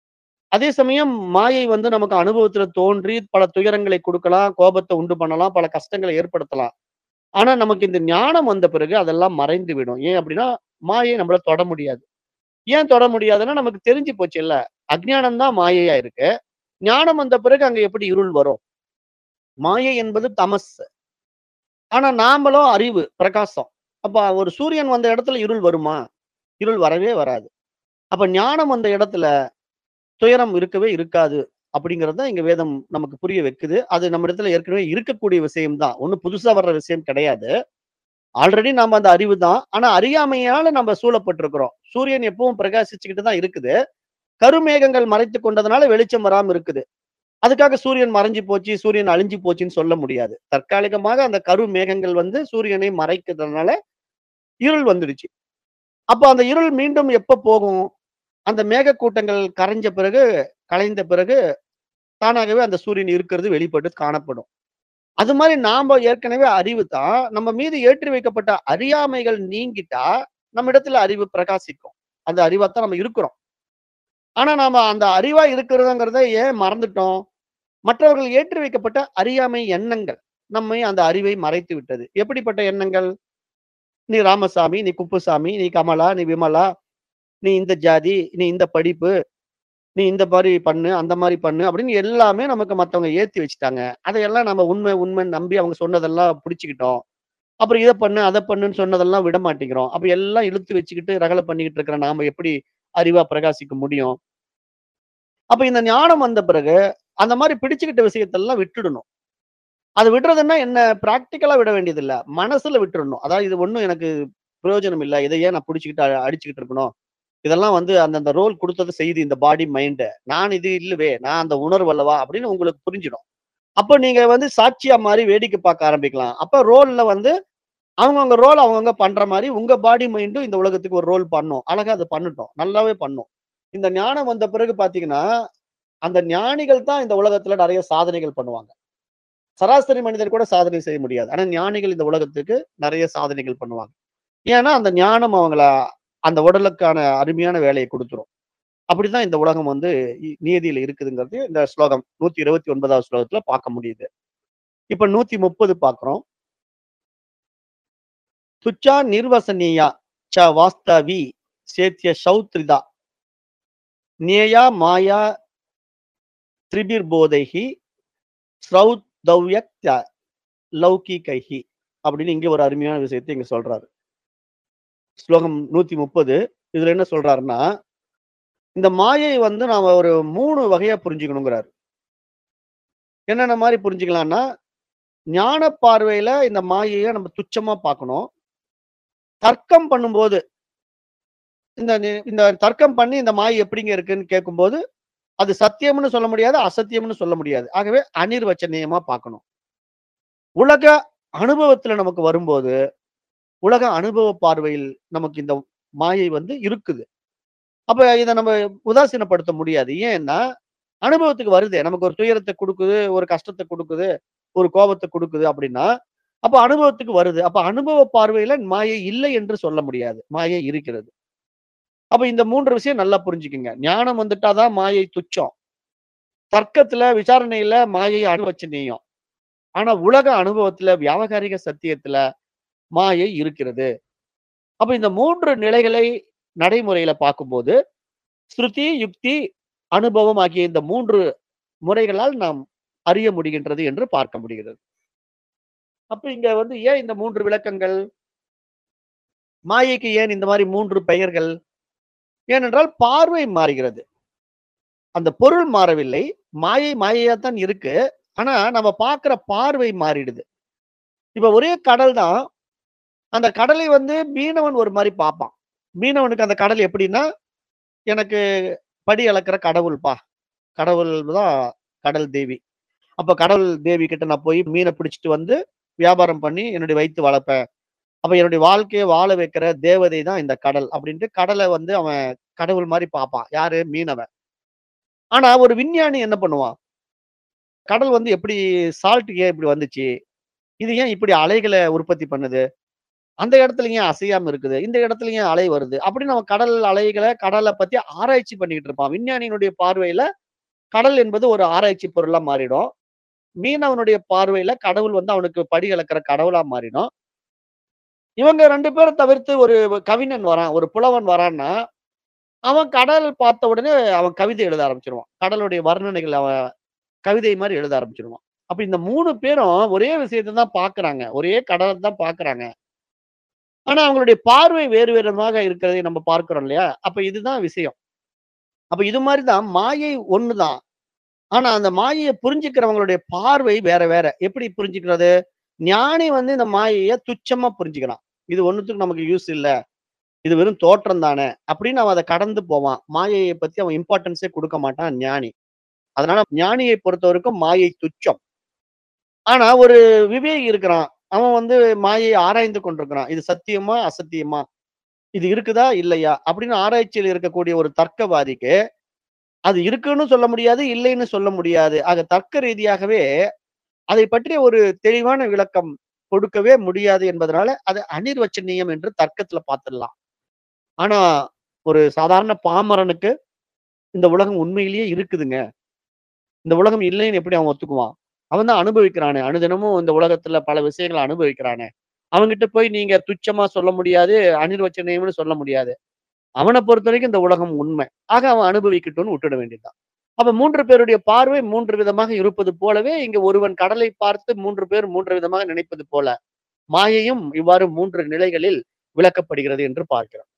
அதே சமயம் மாயை வந்து நமக்கு அனுபவத்துல தோன்றி பல துயரங்களை குடுக்கலாம், கோபத்த உண்டு பண்ணலாம், பல கஷ்டங்கள ஏற்படுத்தலாம். ஆனா நமக்கு இந்த ஞானம் வந்த பிறகு அதெல்லாம் மறைந்து விடும். ஏன் அப்படின்னா, மாயை நம்மள தொட முடியாது. ஏன் தொட முடியாதுன்னா, நமக்கு தெரிஞ்சு போச்சுல்ல. அஞ்ஞானம் தான் மாயையா இருக்கு. ஞானம் வந்த பிறகு அங்க எப்படி இருள் வரும்? மாயை என்பது தமஸ். ஆனா நாமளும் அறிவு, பிரகாசம். அப்ப ஒரு சூரியன் வந்த இடத்துல இருள் வருமா? இருள் வரவே வராது. அப்ப ஞானம் வந்த இடத்துல துயரம் இருக்கவே இருக்காது. அப்படிங்கிறது தான் இங்க வேதம் நமக்கு புரிய வைக்குது. அது நம்ம இடத்துல ஏற்கனவே இருக்கக்கூடிய விஷயம் தான். ஒண்ணும் புதுசா வர்ற விஷயம் கிடையாது. ஆல்ரெடி நாம அந்த அறிவு தான். ஆனா அறியாமையால நம்ம சூழப்பட்டிருக்கிறோம். சூரியன் எப்பவும் பிரகாசிச்சுக்கிட்டு தான் இருக்குது. கருமேகங்கள் மறைத்துக் கொண்டதுனால வெளிச்சம் வராம இருக்குது. அதுக்காக சூரியன் மறைஞ்சு போச்சு, சூரியன் அழிஞ்சு போச்சுன்னு சொல்ல முடியாது. தற்காலிகமாக அந்த கருமேகங்கள் வந்து சூரியனை மறைக்கிறதுனால இருள் வந்துடுச்சு. அப்ப அந்த இருள் மீண்டும் எப்ப போகும்? அந்த மேகக்கூட்டங்கள் கரைஞ்ச பிறகு, கலைந்த பிறகு தானாகவே அந்த சூரியன் இருக்கிறது வெளிப்பட்டு காணப்படும். அது மாரி நாம ஏற்கனவே அறிவு தான். நம்ம மீது ஏற்றி வைக்கப்பட்ட அறியாமைகள் நீங்கிட்டா, நம்மிடத்துல அறிவு பிரகாசிக்கும். அந்த அறிவா தான் நம்ம இருக்கிறோம். ஆனா நாம அந்த அறிவா இருக்கிறதுங்கிறத ஏன் மறந்துட்டோம்? மற்றவர்கள் ஏற்றி வைக்கப்பட்ட அறியாமை எண்ணங்கள் நம்மை அந்த அறிவை மறைத்து விட்டது. எப்படிப்பட்ட எண்ணங்கள்? நீ ராமசாமி, நீ குப்புசாமி, நீ கமலா, நீ விமலா, நீ இந்த ஜாதி, நீ இந்த படிப்பு, நீ இந்த மாரி பண்ணு, அந்த மாரி பண்ணு அப்படின்னு எல்லாமே நமக்கு மத்தவங்க ஏத்தி வச்சுட்டாங்க. அதையெல்லாம் நம்ம உண்மை உண்மைன்னு நம்பி அவங்க சொன்னதெல்லாம் புடிச்சுக்கிட்டோம். அப்புறம் இத பண்ணு, அத பண்ணுன்னு சொன்னதெல்லாம் விட மாட்டேங்கிறோம். அப்ப எல்லாம் இழுத்து வச்சுக்கிட்டு ரகளை பண்ணிக்கிட்டு இருக்கிற நாம எப்படி அறிவா பிரகாசிக்க முடியும்? அப்ப இந்த ஞானம் வந்த பிறகு, அந்த மாரி பிடிச்சுக்கிட்ட விஷயத்தெல்லாம் விட்டுடணும். அது விடுறதுன்னா என்ன? பிராக்டிகலா விட வேண்டியதில்ல. மனசுல விட்டுறணும். அதாவது இது ஒண்ணும் எனக்கு பிரயோஜனம் இல்ல. இத ஏன் நான் புடிச்சுக்கிட்டு அ அடிச்சுக்கிட்டு இருக்கணும்? இதெல்லாம் வந்து அந்தந்த ரோல் குடுத்தது செய்யுது இந்த பாடி, மைண்ட். நான் இது இல்லவே! நான் அந்த உணர்வு அல்லவா! அப்படின்னு உங்களுக்கு புரிஞ்சிடும். அப்ப நீங்க வந்து சாட்சியா மாறி வேடிக்கை பார்க்க ஆரம்பிக்கலாம். அப்ப ரோல்ல வந்து அவங்கவங்க ரோல் அவங்கவங்க பண்ற மாரி உங்க பாடி, மைண்டும் இந்த உலகத்துக்கு ஒரு ரோல் பண்ணும். அழகா அத பண்ணட்டும். நல்லாவே பண்ணும். இந்த ஞானம் வந்த பிறகு பார்த்தீங்கன்னா, அந்த ஞானிகள் தான் இந்த உலகத்துல நெறைய சாதனைகள் பண்ணுவாங்க. சராசரி மனிதர் கூட சாதனை செய்ய முடியாது. ஆனா ஞானிகள் இந்த உலகத்துக்கு நெறைய சாதனைகள் பண்ணுவாங்க. ஏன்னா, அந்த ஞானம் அவங்கள அந்த உடலுக்கான அருமையான வேலைய குடுத்துரும். அப்படிதான் இந்த உலகம் வந்து இ நியதியில இருக்குதுங்கிறது இந்த ஸ்லோகம் 129வது ஸ்லோகத்துல பார்க்க முடியுது. இப்ப 130 பார்க்கிறோம். துச்சா நிர்வசனீயா ச வாஸ்தவி சேத்ய சௌத்ரிதா ஞேயா மாயா திரிபிர்போதைஹி ஸ்ரௌதவ்யக்த லௌகிகைஹி அப்படின்னு இங்க ஒரு அருமையான விஷயத்த இங்க சொல்றாரு. ஸ்லோகம் 130 இதுல என்ன சொல்றாருன்னா, இந்த மாயை வந்து நாம ஒரு 3 வகையா புரிஞ்சுக்கணுங்கிறாரு. என்னென்ன மாரி புரிஞ்சுக்கலாம்னா, ஞான பார்வையில இந்த மாயைய நம்ம துச்சமா பார்க்கணும். தர்க்கம் பண்ணும்போது இந்த நி இந்த தர்க்கம் பண்ணி இந்த மாயை எப்படிங்க இருக்குன்னு கேட்கும்போது, அது சத்தியம்னு சொல்ல முடியாது, அசத்தியம்னு சொல்ல முடியாது. ஆகவே அனிர்வச்சனீயமா பார்க்கணும். உலக அனுபவத்துல நமக்கு வரும்போது, உலக அனுபவ பார்வையில் நமக்கு இந்த மாயை வந்து இருக்குது. அப்ப இத நம்ம உதாசீனப்படுத்த முடியாது. ஏன்னா, அனுபவத்துக்கு வருதே. நமக்கு ஒரு துயரத்த குடுக்குது, ஒரு கஷ்டத்த குடுக்குது, ஒரு கோபத்த குடுக்குது அப்படின்னா, அப்ப அனுபவத்துக்கு வருது. அப்ப அனுபவ பார்வையில மாயை இல்லை என்று சொல்ல முடியாது. மாயை இருக்கிறது. அப்ப இந்த 3 விஷயம் நல்லா புரிஞ்சுக்கங்க. ஞானம் வந்துட்டா தான் மாயை துச்சம். தர்க்கத்துல, விசாரணையில மாயை அனுவச்சனீயம். ஆனா உலக அனுபவத்துல, வியாவகாரிக சத்தியத்துல மாயை இருக்கிறது. அப்ப இந்த 3 நிலைகளை நடைமுறையில பார்க்கும்போது, ஸ்ருதி, யுக்தி, அனுபவம் ஆகிய இந்த 3 முறைகளால் நாம் அறிய முடிகின்றது என்று பார்க்க முடிகிறது. அப்ப இங்க வந்து ஏன் இந்த 3 விளக்கங்கள்? மாயைக்கு ஏன் இந்த மாரி 3 பெயர்கள்? ஏனென்றால் பார்வை மாறுகிறது. அந்த பொருள் மாறவில்லை. மாயை மாயையா தான் இருக்கு. ஆனா நம்ம பார்க்கிற பார்வை மாறிடுது. இப்ப ஒரே கடல் தான். அந்த கடலை வந்து மீனவன் ஒரு மாரி பார்ப்பான். மீனவனுக்கு அந்த கடல் எப்படின்னா, எனக்கு படி அளக்கிற கடவுள்ப்பா. கடவுள் தான் கடல் தேவி. அப்ப கடவுள் தேவி கிட்ட நான் போய் மீன பிடிச்சுட்டு வந்து வியாபாரம் பண்ணி என்னுடைய வயித்து வளர்ப்பேன். அப்ப என்னுடைய வாழ்க்கைய வாழ வைக்கிற தேவதை தான் இந்த கடல் அப்படின்ட்டு கடல வந்து அவன் கடவுள் மாரி பார்ப்பான். யாரு? மீனவன். ஆனா ஒரு விஞ்ஞானி என்ன பண்ணுவான்? கடல் வந்து எப்படி சால்ட் ஏன் இப்படி வந்துச்சு? இது ஏன் இப்படி அலைகள உற்பத்தி பண்ணுது? அந்த இடத்துல ஏன் அசையாம இருக்குது? இந்த இடத்துல ஏன் அலை வருது? அப்படின்னு அவன் கடல் அலைகள, கடல பத்தி ஆராய்ச்சி பண்ணிக்கிட்டு இருப்பான். விஞ்ஞானியினுடைய பார்வையில கடல் என்பது ஒரு ஆராய்ச்சி பொருளா மாறிடும். மீனவனுடைய பார்வையில கடவுள் வந்து அவனுக்கு படி அளக்கிற கடவுளா மாறிடும். இவங்க 2 பேர தவிர்த்து ஒரு கவிஞன் வரான், ஒரு புலவன் வரான்னா, அவன் கடல் பார்த்த உடனே அவன் கவிதை எழுத ஆரம்பிச்சுருவான். கடலுடைய வர்ணனைகள் அவன் கவிதை மாரி எழுத ஆரம்பிச்சுருவான். அப்ப இந்த 3 பேரும் ஒரே விஷயத்த தான் பார்க்குறாங்க. ஒரே கடல தான் பார்க்குறாங்க. ஆனா அவங்களுடைய பார்வை வேறு விதமாக இருக்கிறதை நம்ம பார்க்கிறோம் இல்லையா? அப்ப இதுதான் விஷயம். அப்ப இது மாரி தான் மாயை ஒண்ணு தான். ஆனா அந்த மாயைய புரிஞ்சுக்கிறவங்களுடைய பார்வை வேற வேற. எப்படி புரிஞ்சுக்கிறது? ஞானி வந்து இந்த மாயைய துச்சமா புரிஞ்சுக்கிறான். இது ஒண்ணுத்துக்கும் நமக்கு யூஸ் இல்ல. இது வெறும் தோற்றம் தானே அப்படின்னு அவன் அத கடந்து போவான். மாயைய பத்தி அவன் இம்பார்ட்டன்ஸே குடுக்க மாட்டான் ஞானி. அதனால ஞானியை பொறுத்தவரைக்கும் மாயை துச்சம். ஆனா ஒரு விவேகி இருக்கிறான். அவன் வந்து மாயையை ஆராய்ந்து கொண்டிருக்கிறான். இது சத்தியமா? அசத்தியமா? இது இருக்குதா? இல்லையா? அப்படின்னு ஆராய்ச்சியில் இருக்கக்கூடிய ஒரு தர்க்கவாதிக்கு, அது இருக்குன்னு சொல்ல முடியாது, இல்லைன்னு சொல்ல முடியாது. ஆக தர்க்க ரீதியாகவே அதை பற்றிய ஒரு தெளிவான விளக்கம் கொடுக்கவே முடியாது என்பதனால, அது அனிர்வச்சனீயம் என்று தர்க்கத்துல பார்த்துடலாம். ஆனா ஒரு சாதாரண பாமரனுக்கு இந்த உலகம் உண்மையிலேயே இருக்குதுங்க. இந்த உலகம் இல்லைன்னு எப்படி அவன் ஒத்துக்குவான்? அவன் தான் அனுபவிக்கிறானே. அனுதினமும் இந்த உலகத்துல பல விஷயங்கள அனுபவிக்கிறானே. அவன்கிட்ட போய் நீங்க துச்சமா சொல்ல முடியாது, அனிர்வச்சனீயம்னு சொல்ல முடியாது. அவன பொறுத்தவரைக்கும் இந்த உலகம் உண்மை. ஆக அவன் அனுபவிக்கட்டும்னு விட்டுட வேண்டியது தான். அப்ப 3 பேருடைய பார்வை 3 விதமாக இருப்பது போலவே, இங்க ஒருவன் கடலை பார்த்து 3 பேர் 3 விதமாக நினைப்பது போல, மாயையும் இவ்வாறு 3 நிலைகளில் விளக்கப்படுகிறது என்று பார்க்கிறோம்.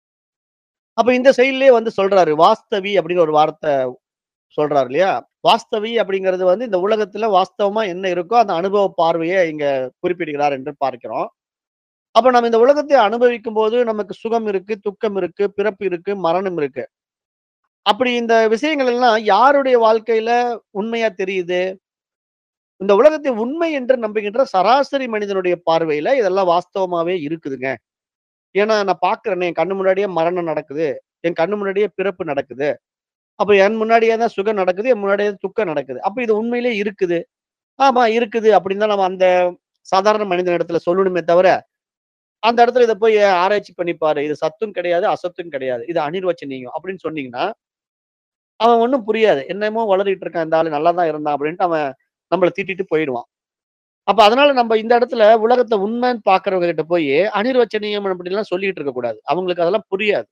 அப்ப இந்த செயல்லயே வந்து சொல்றாரு. வாஸ்தவி அப்படின்னு ஒரு வார்த்தை சொல்றாரு இல்லையா? வாஸ்தவி அப்படிங்கிறது வந்து இந்த உலகத்துல வாஸ்தவமா என்ன இருக்கோ அந்த அனுபவ பார்வைய இங்க குறிப்பிடுகிறார் என்று பார்க்கிறோம். அப்ப நம்ம இந்த உலகத்தை அனுபவிக்கும் போது நமக்கு சுகம் இருக்கு, துக்கம் இருக்கு, பிறப்பு இருக்கு, மரணம் இருக்கு. அப்படி இந்த விஷயங்கள் எல்லாம் யாருடைய வாழ்க்கையில உண்மையா தெரியுது? இந்த உலகத்தை உண்மை என்று நம்புகின்ற சராசரி மனிதனுடைய பார்வையில இதெல்லாம் வாஸ்தவமாவே இருக்குதுங்க. ஏன்னா நான் பார்க்கிறேனே, என் கண்ணு முன்னாடியே மரணம் நடக்குது. என் கண்ணு முன்னாடியே பிறப்பு நடக்குது. அப்ப என் முன்னாடியே தான் சுகம் நடக்குது. என் முன்னாடியே தான் துக்கம் நடக்குது. அப்ப இது உண்மையிலேயே இருக்குது. ஆமா இருக்குது அப்படின்னு தான் நம்ம அந்த சாதாரண மனிதன் இடத்துல சொல்லணுமே தவிர, அந்த இடத்துல இத போய் ஆராய்ச்சி பண்ணி பாரு. இது சத்தும் கிடையாது, அசத்தும் கிடையாது. இது அனிர்வச்சனீயம் அப்படின்னு சொன்னீங்கன்னா, அவன் ஒண்ணும் புரியாது. என்னமோ வளரிட்டு இருக்கான் இந்த ஆளு நல்லா தான் இருந்தான் அப்படின்ட்டு அவன் நம்மள திட்டிட்டு போயிடுவான். அப்ப அதனால நம்ம இந்த இடத்துல உலகத்த உண்மைன்னு பார்க்கிறவங்க கிட்ட போய் அனிர்வச்சனீயம் அப்படின்லாம் சொல்லிட்டு இருக்க கூடாது. அவங்களுக்கு அதெல்லாம் புரியாது.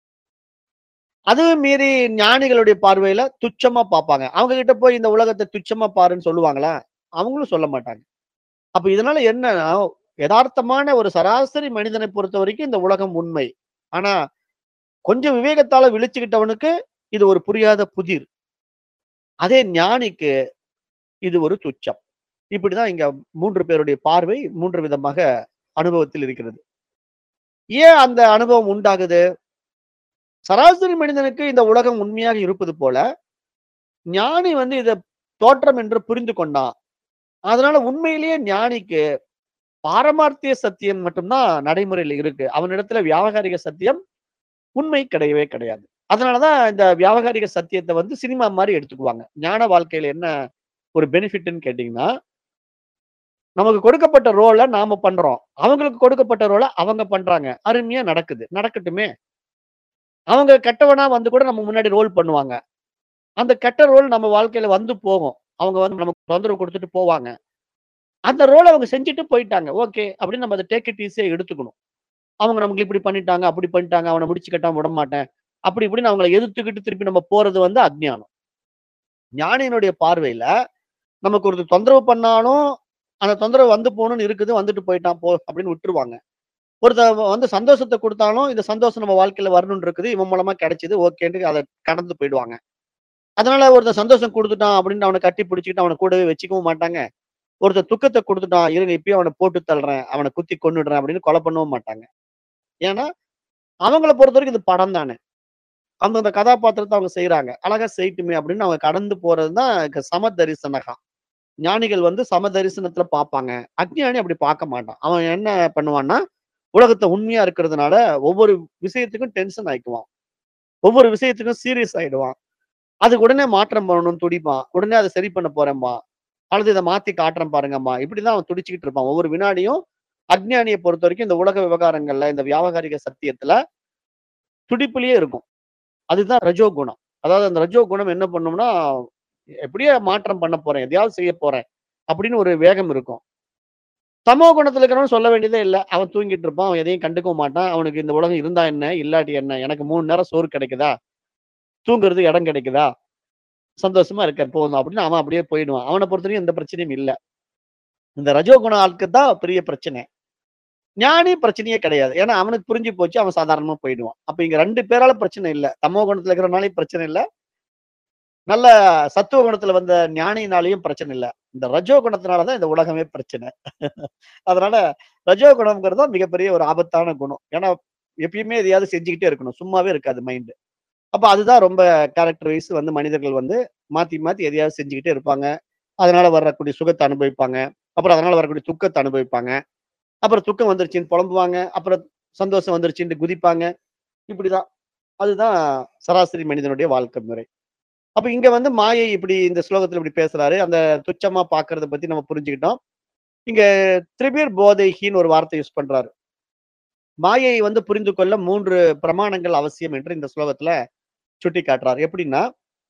அதுவும் மீறி ஞானிகளுடைய பார்வையில துச்சமா பார்ப்பாங்க. அவங்க கிட்ட போய் இந்த உலகத்த துச்சமா பாருன்னு சொல்லுவாங்களா? அவங்களும் சொல்ல மாட்டாங்க. அப்ப இதனால என்னன்னா, எதார்த்தமான ஒரு சராசரி மனிதனை பொறுத்தவரைக்கும் இந்த உலகம் உண்மை. ஆனா, கொஞ்சம் விவேகத்தால விழிச்சுக்கிட்டவனுக்கு இது ஒரு புரியாத புதிர். அதே ஞானிக்கு இது ஒரு துச்சம். இப்படிதான் இங்க 3 பேருடைய பார்வை 3 விதமாக அனுபவத்தில் இருக்கிறது. ஏன் அந்த அனுபவம் உண்டாகுது? சராசரி மனிதனுக்கு இந்த உலகம் உண்மையாக இருப்பது போல, ஞானி வந்து இத தோற்றம் என்று புரிந்து கொண்டான். அதனால உண்மையிலேயே ஞானிக்கு பாரமார்த்திய சத்தியம் மட்டும் தான் நடைமுறையில இருக்கு. அவனிடத்துல வியாவகாரிக சத்தியம் உண்மை கிடையவே கிடையாது. அதனால தான் இந்த வியாவகாரிக சத்தியத்த வந்து சினிமா மாரி எடுத்துக்குவாங்க. ஞான வாழ்க்கையில என்ன ஒரு பெனிஃபிட்ன்னு கேட்டீங்கன்னா, நமக்கு கொடுக்கப்பட்ட ரோல நாம பண்றோம். அவங்களுக்கு கொடுக்கப்பட்ட ரோல அவங்க பண்றாங்க. அருமையா நடக்குது. நடக்கட்டுமே. அவங்க கெட்டவனா வந்து கூட நம்ம முன்னாடி ரோல் பண்ணுவாங்க. அந்த கெட்ட ரோல் நம்ம வாழ்க்கையில வந்து போகும். அவங்க வந்து நமக்கு தொந்தரவு குடுத்துட்டு போவாங்க. அந்த ரோல அவங்க செஞ்சுட்டு போயிட்டாங்க. ஓகே. அப்படின்னு நம்ம அத டேக் இட் ஈஸியா எடுத்துக்கணும். அவங்க நமக்கு இப்படி பண்ணிட்டாங்க, அப்படி பண்ணிட்டாங்க. அவன முடிச்சு கட்டாம விடமாட்டேன். அப்படி இப்படின்னு அவங்கள எதிர்த்துக்கிட்டு திருப்பி நம்ம போறது வந்து அஞ்ஞானம். ஞானியினுடைய பார்வையில, நமக்கு ஒருத்தர் தொந்தரவு பண்ணாலும், அந்த தொந்தரவு வந்து போணும்னு இருக்குது. வந்துட்டு போயிட்டான் போ அப்படின்னு விட்டுருவாங்க. ஒருத்தன் வந்து சந்தோஷத்த குடுத்தாலும், இந்த சந்தோஷம் நம்ம வாழ்க்கையில வரணும்னு இருக்குது. இவன் மூலமா கிடைச்சது. ஓகேன்ட்டு அத கடந்து போயிடுவாங்க. அதனால ஒருத்தன் சந்தோஷம் குடுத்துட்டான் அப்படின்னு அவன கட்டி பிடிச்சுக்கிட்டு அவன கூடவே வச்சுக்கவும் மாட்டாங்க. ஒருத்தன் துக்கத்த குடுத்துட்டான். இருங்க இப்பயே அவன போட்டு தள்ளுறேன். அவன குத்தி கொன்னுடுறேன் அப்படின்னு கொலை பண்ணவும் மாட்டாங்க. ஏன்னா, அவங்கள பொறுத்தவரைக்கும் இது படம் தானே. அந்தந்த கதாபாத்திரத்த அவங்க செய்றாங்க. அழகா செய்யட்டுமே அப்படின்னு அவங்க கடந்து போறது தான் க சம தரிசனகா. ஞானிகள் வந்து சம தரிசனத்துல பார்ப்பாங்க. அஞ்ஞானி அப்படி பார்க்க மாட்டான். அவன் என்ன பண்ணுவான்னா, உலகத்த உண்மையா இருக்கிறதுனால ஒவ்வொரு விஷயத்துக்கும் டென்ஷன் ஆயிக்குவான். ஒவ்வொரு விஷயத்துக்கும் சீரியஸ் ஆயிடுவான். அதுக்கு உடனே மாற்றம் பண்ணணும்னு துடிப்பான். உடனே அத சரி பண்ண போறேன்பான். அல்லது இத மாத்தி காட்டுறேன் பாருங்கம்மா. இப்படிதான் அவன் துடிச்சுக்கிட்டு இருப்பான். ஒவ்வொரு வினாடியும் அஞ்ஞானிய பொறுத்தவரைக்கும் இந்த உலக விவகாரங்கள்ல, இந்த வியாவகாரிக சத்தியத்துல துடிப்பிலேயே இருக்கும். அதுதான் ரஜோ குணம். அதாவது அந்த ரஜோ குணம் என்ன பண்ணும்னா, எப்படியோ மாற்றம் பண்ண போறேன். எதையாவது செய்ய போறேன். அப்படின்னு ஒரு வேகம் இருக்கும். தமோ குணத்துல இருக்கிறவன் சொல்ல வேண்டியதே இல்ல. அவன் தூங்கிட்டு இருப்பான். அவன் எதையும் கண்டுக்கவும் மாட்டான். அவனுக்கு இந்த உலகம் இருந்தா என்ன? இல்லாட்டி என்ன? எனக்கு 3 நேரம் சோறு கிடைக்குதா? தூங்குறதுக்கு இடம் கிடைக்குதா? சந்தோஷமா இருக்கேன் போதும் அப்படின்னு அவன் அப்படியே போயிடுவான். அவன பொறுத்தவரைக்கும் எந்த பிரச்சனையும் இல்ல. இந்த ரஜோ குண ஆளுக்கு தான் பெரிய பிரச்சனை. ஞானி பிரச்சனையே கிடையாது. ஏன்னா அவனுக்கு புரிஞ்சு போச்சு. அவன் சாதாரணமா போயிடுவான். அப்ப இங்க 2 பேரால பிரச்சனை இல்ல. தமோ குணத்துல இருக்கிறவனாலயும் பிரச்சனை இல்ல. நல்ல சத்துவ குணத்துல வந்த ஞானியினாலயும் பிரச்சனை இல்ல. இந்த ரஜோ குணத்தினால தான் இந்த உலகமே பிரச்சனை. அதனால ரஜோ குணம்ங்கிறது தான் மிகப்பெரிய ஒரு ஆபத்தான குணம். ஏன்னா எப்பயுமே எதையாவது செஞ்சுக்கிட்டே இருக்கணும். சும்மாவே இருக்காது மைண்ட். அப்ப அதுதான் ரொம்ப கேரக்டர் வைஸ் வந்து மனிதர்கள் வந்து மாத்தி மாத்தி எதையாவது செஞ்சுக்கிட்டே இருப்பாங்க. அதனால வரக்கூடிய சுகத்த அனுபவிப்பாங்க. அப்புறம் அதனால வரக்கூடிய துக்கத்த அனுபவிப்பாங்க. அப்புறம் துக்கம் வந்துருச்சுன்னு புலம்புவாங்க. அப்புறம் சந்தோஷம் வந்துருச்சுன்ட்டு குதிப்பாங்க. இப்படிதான். அதுதான் சராசரி மனிதனுடைய வாழ்க்கை முறை. அப்ப இங்க வந்து மாயை இப்படி இந்த ஸ்லோகத்துல இப்படி பேசுறாரு. அந்த துச்சமா பார்க்கிறத பத்தி நம்ம புரிஞ்சுக்கிட்டோம். இங்க திரிபிர் போதைஹின்னு ஒரு வார்த்தை யூஸ் பண்றாரு. மாயை வந்து புரிந்து கொள்ள 3 பிரமாணங்கள் அவசியம் என்று இந்த ஸ்லோகத்துல சுட்டிக்காட்டுறார். எப்படின்னா,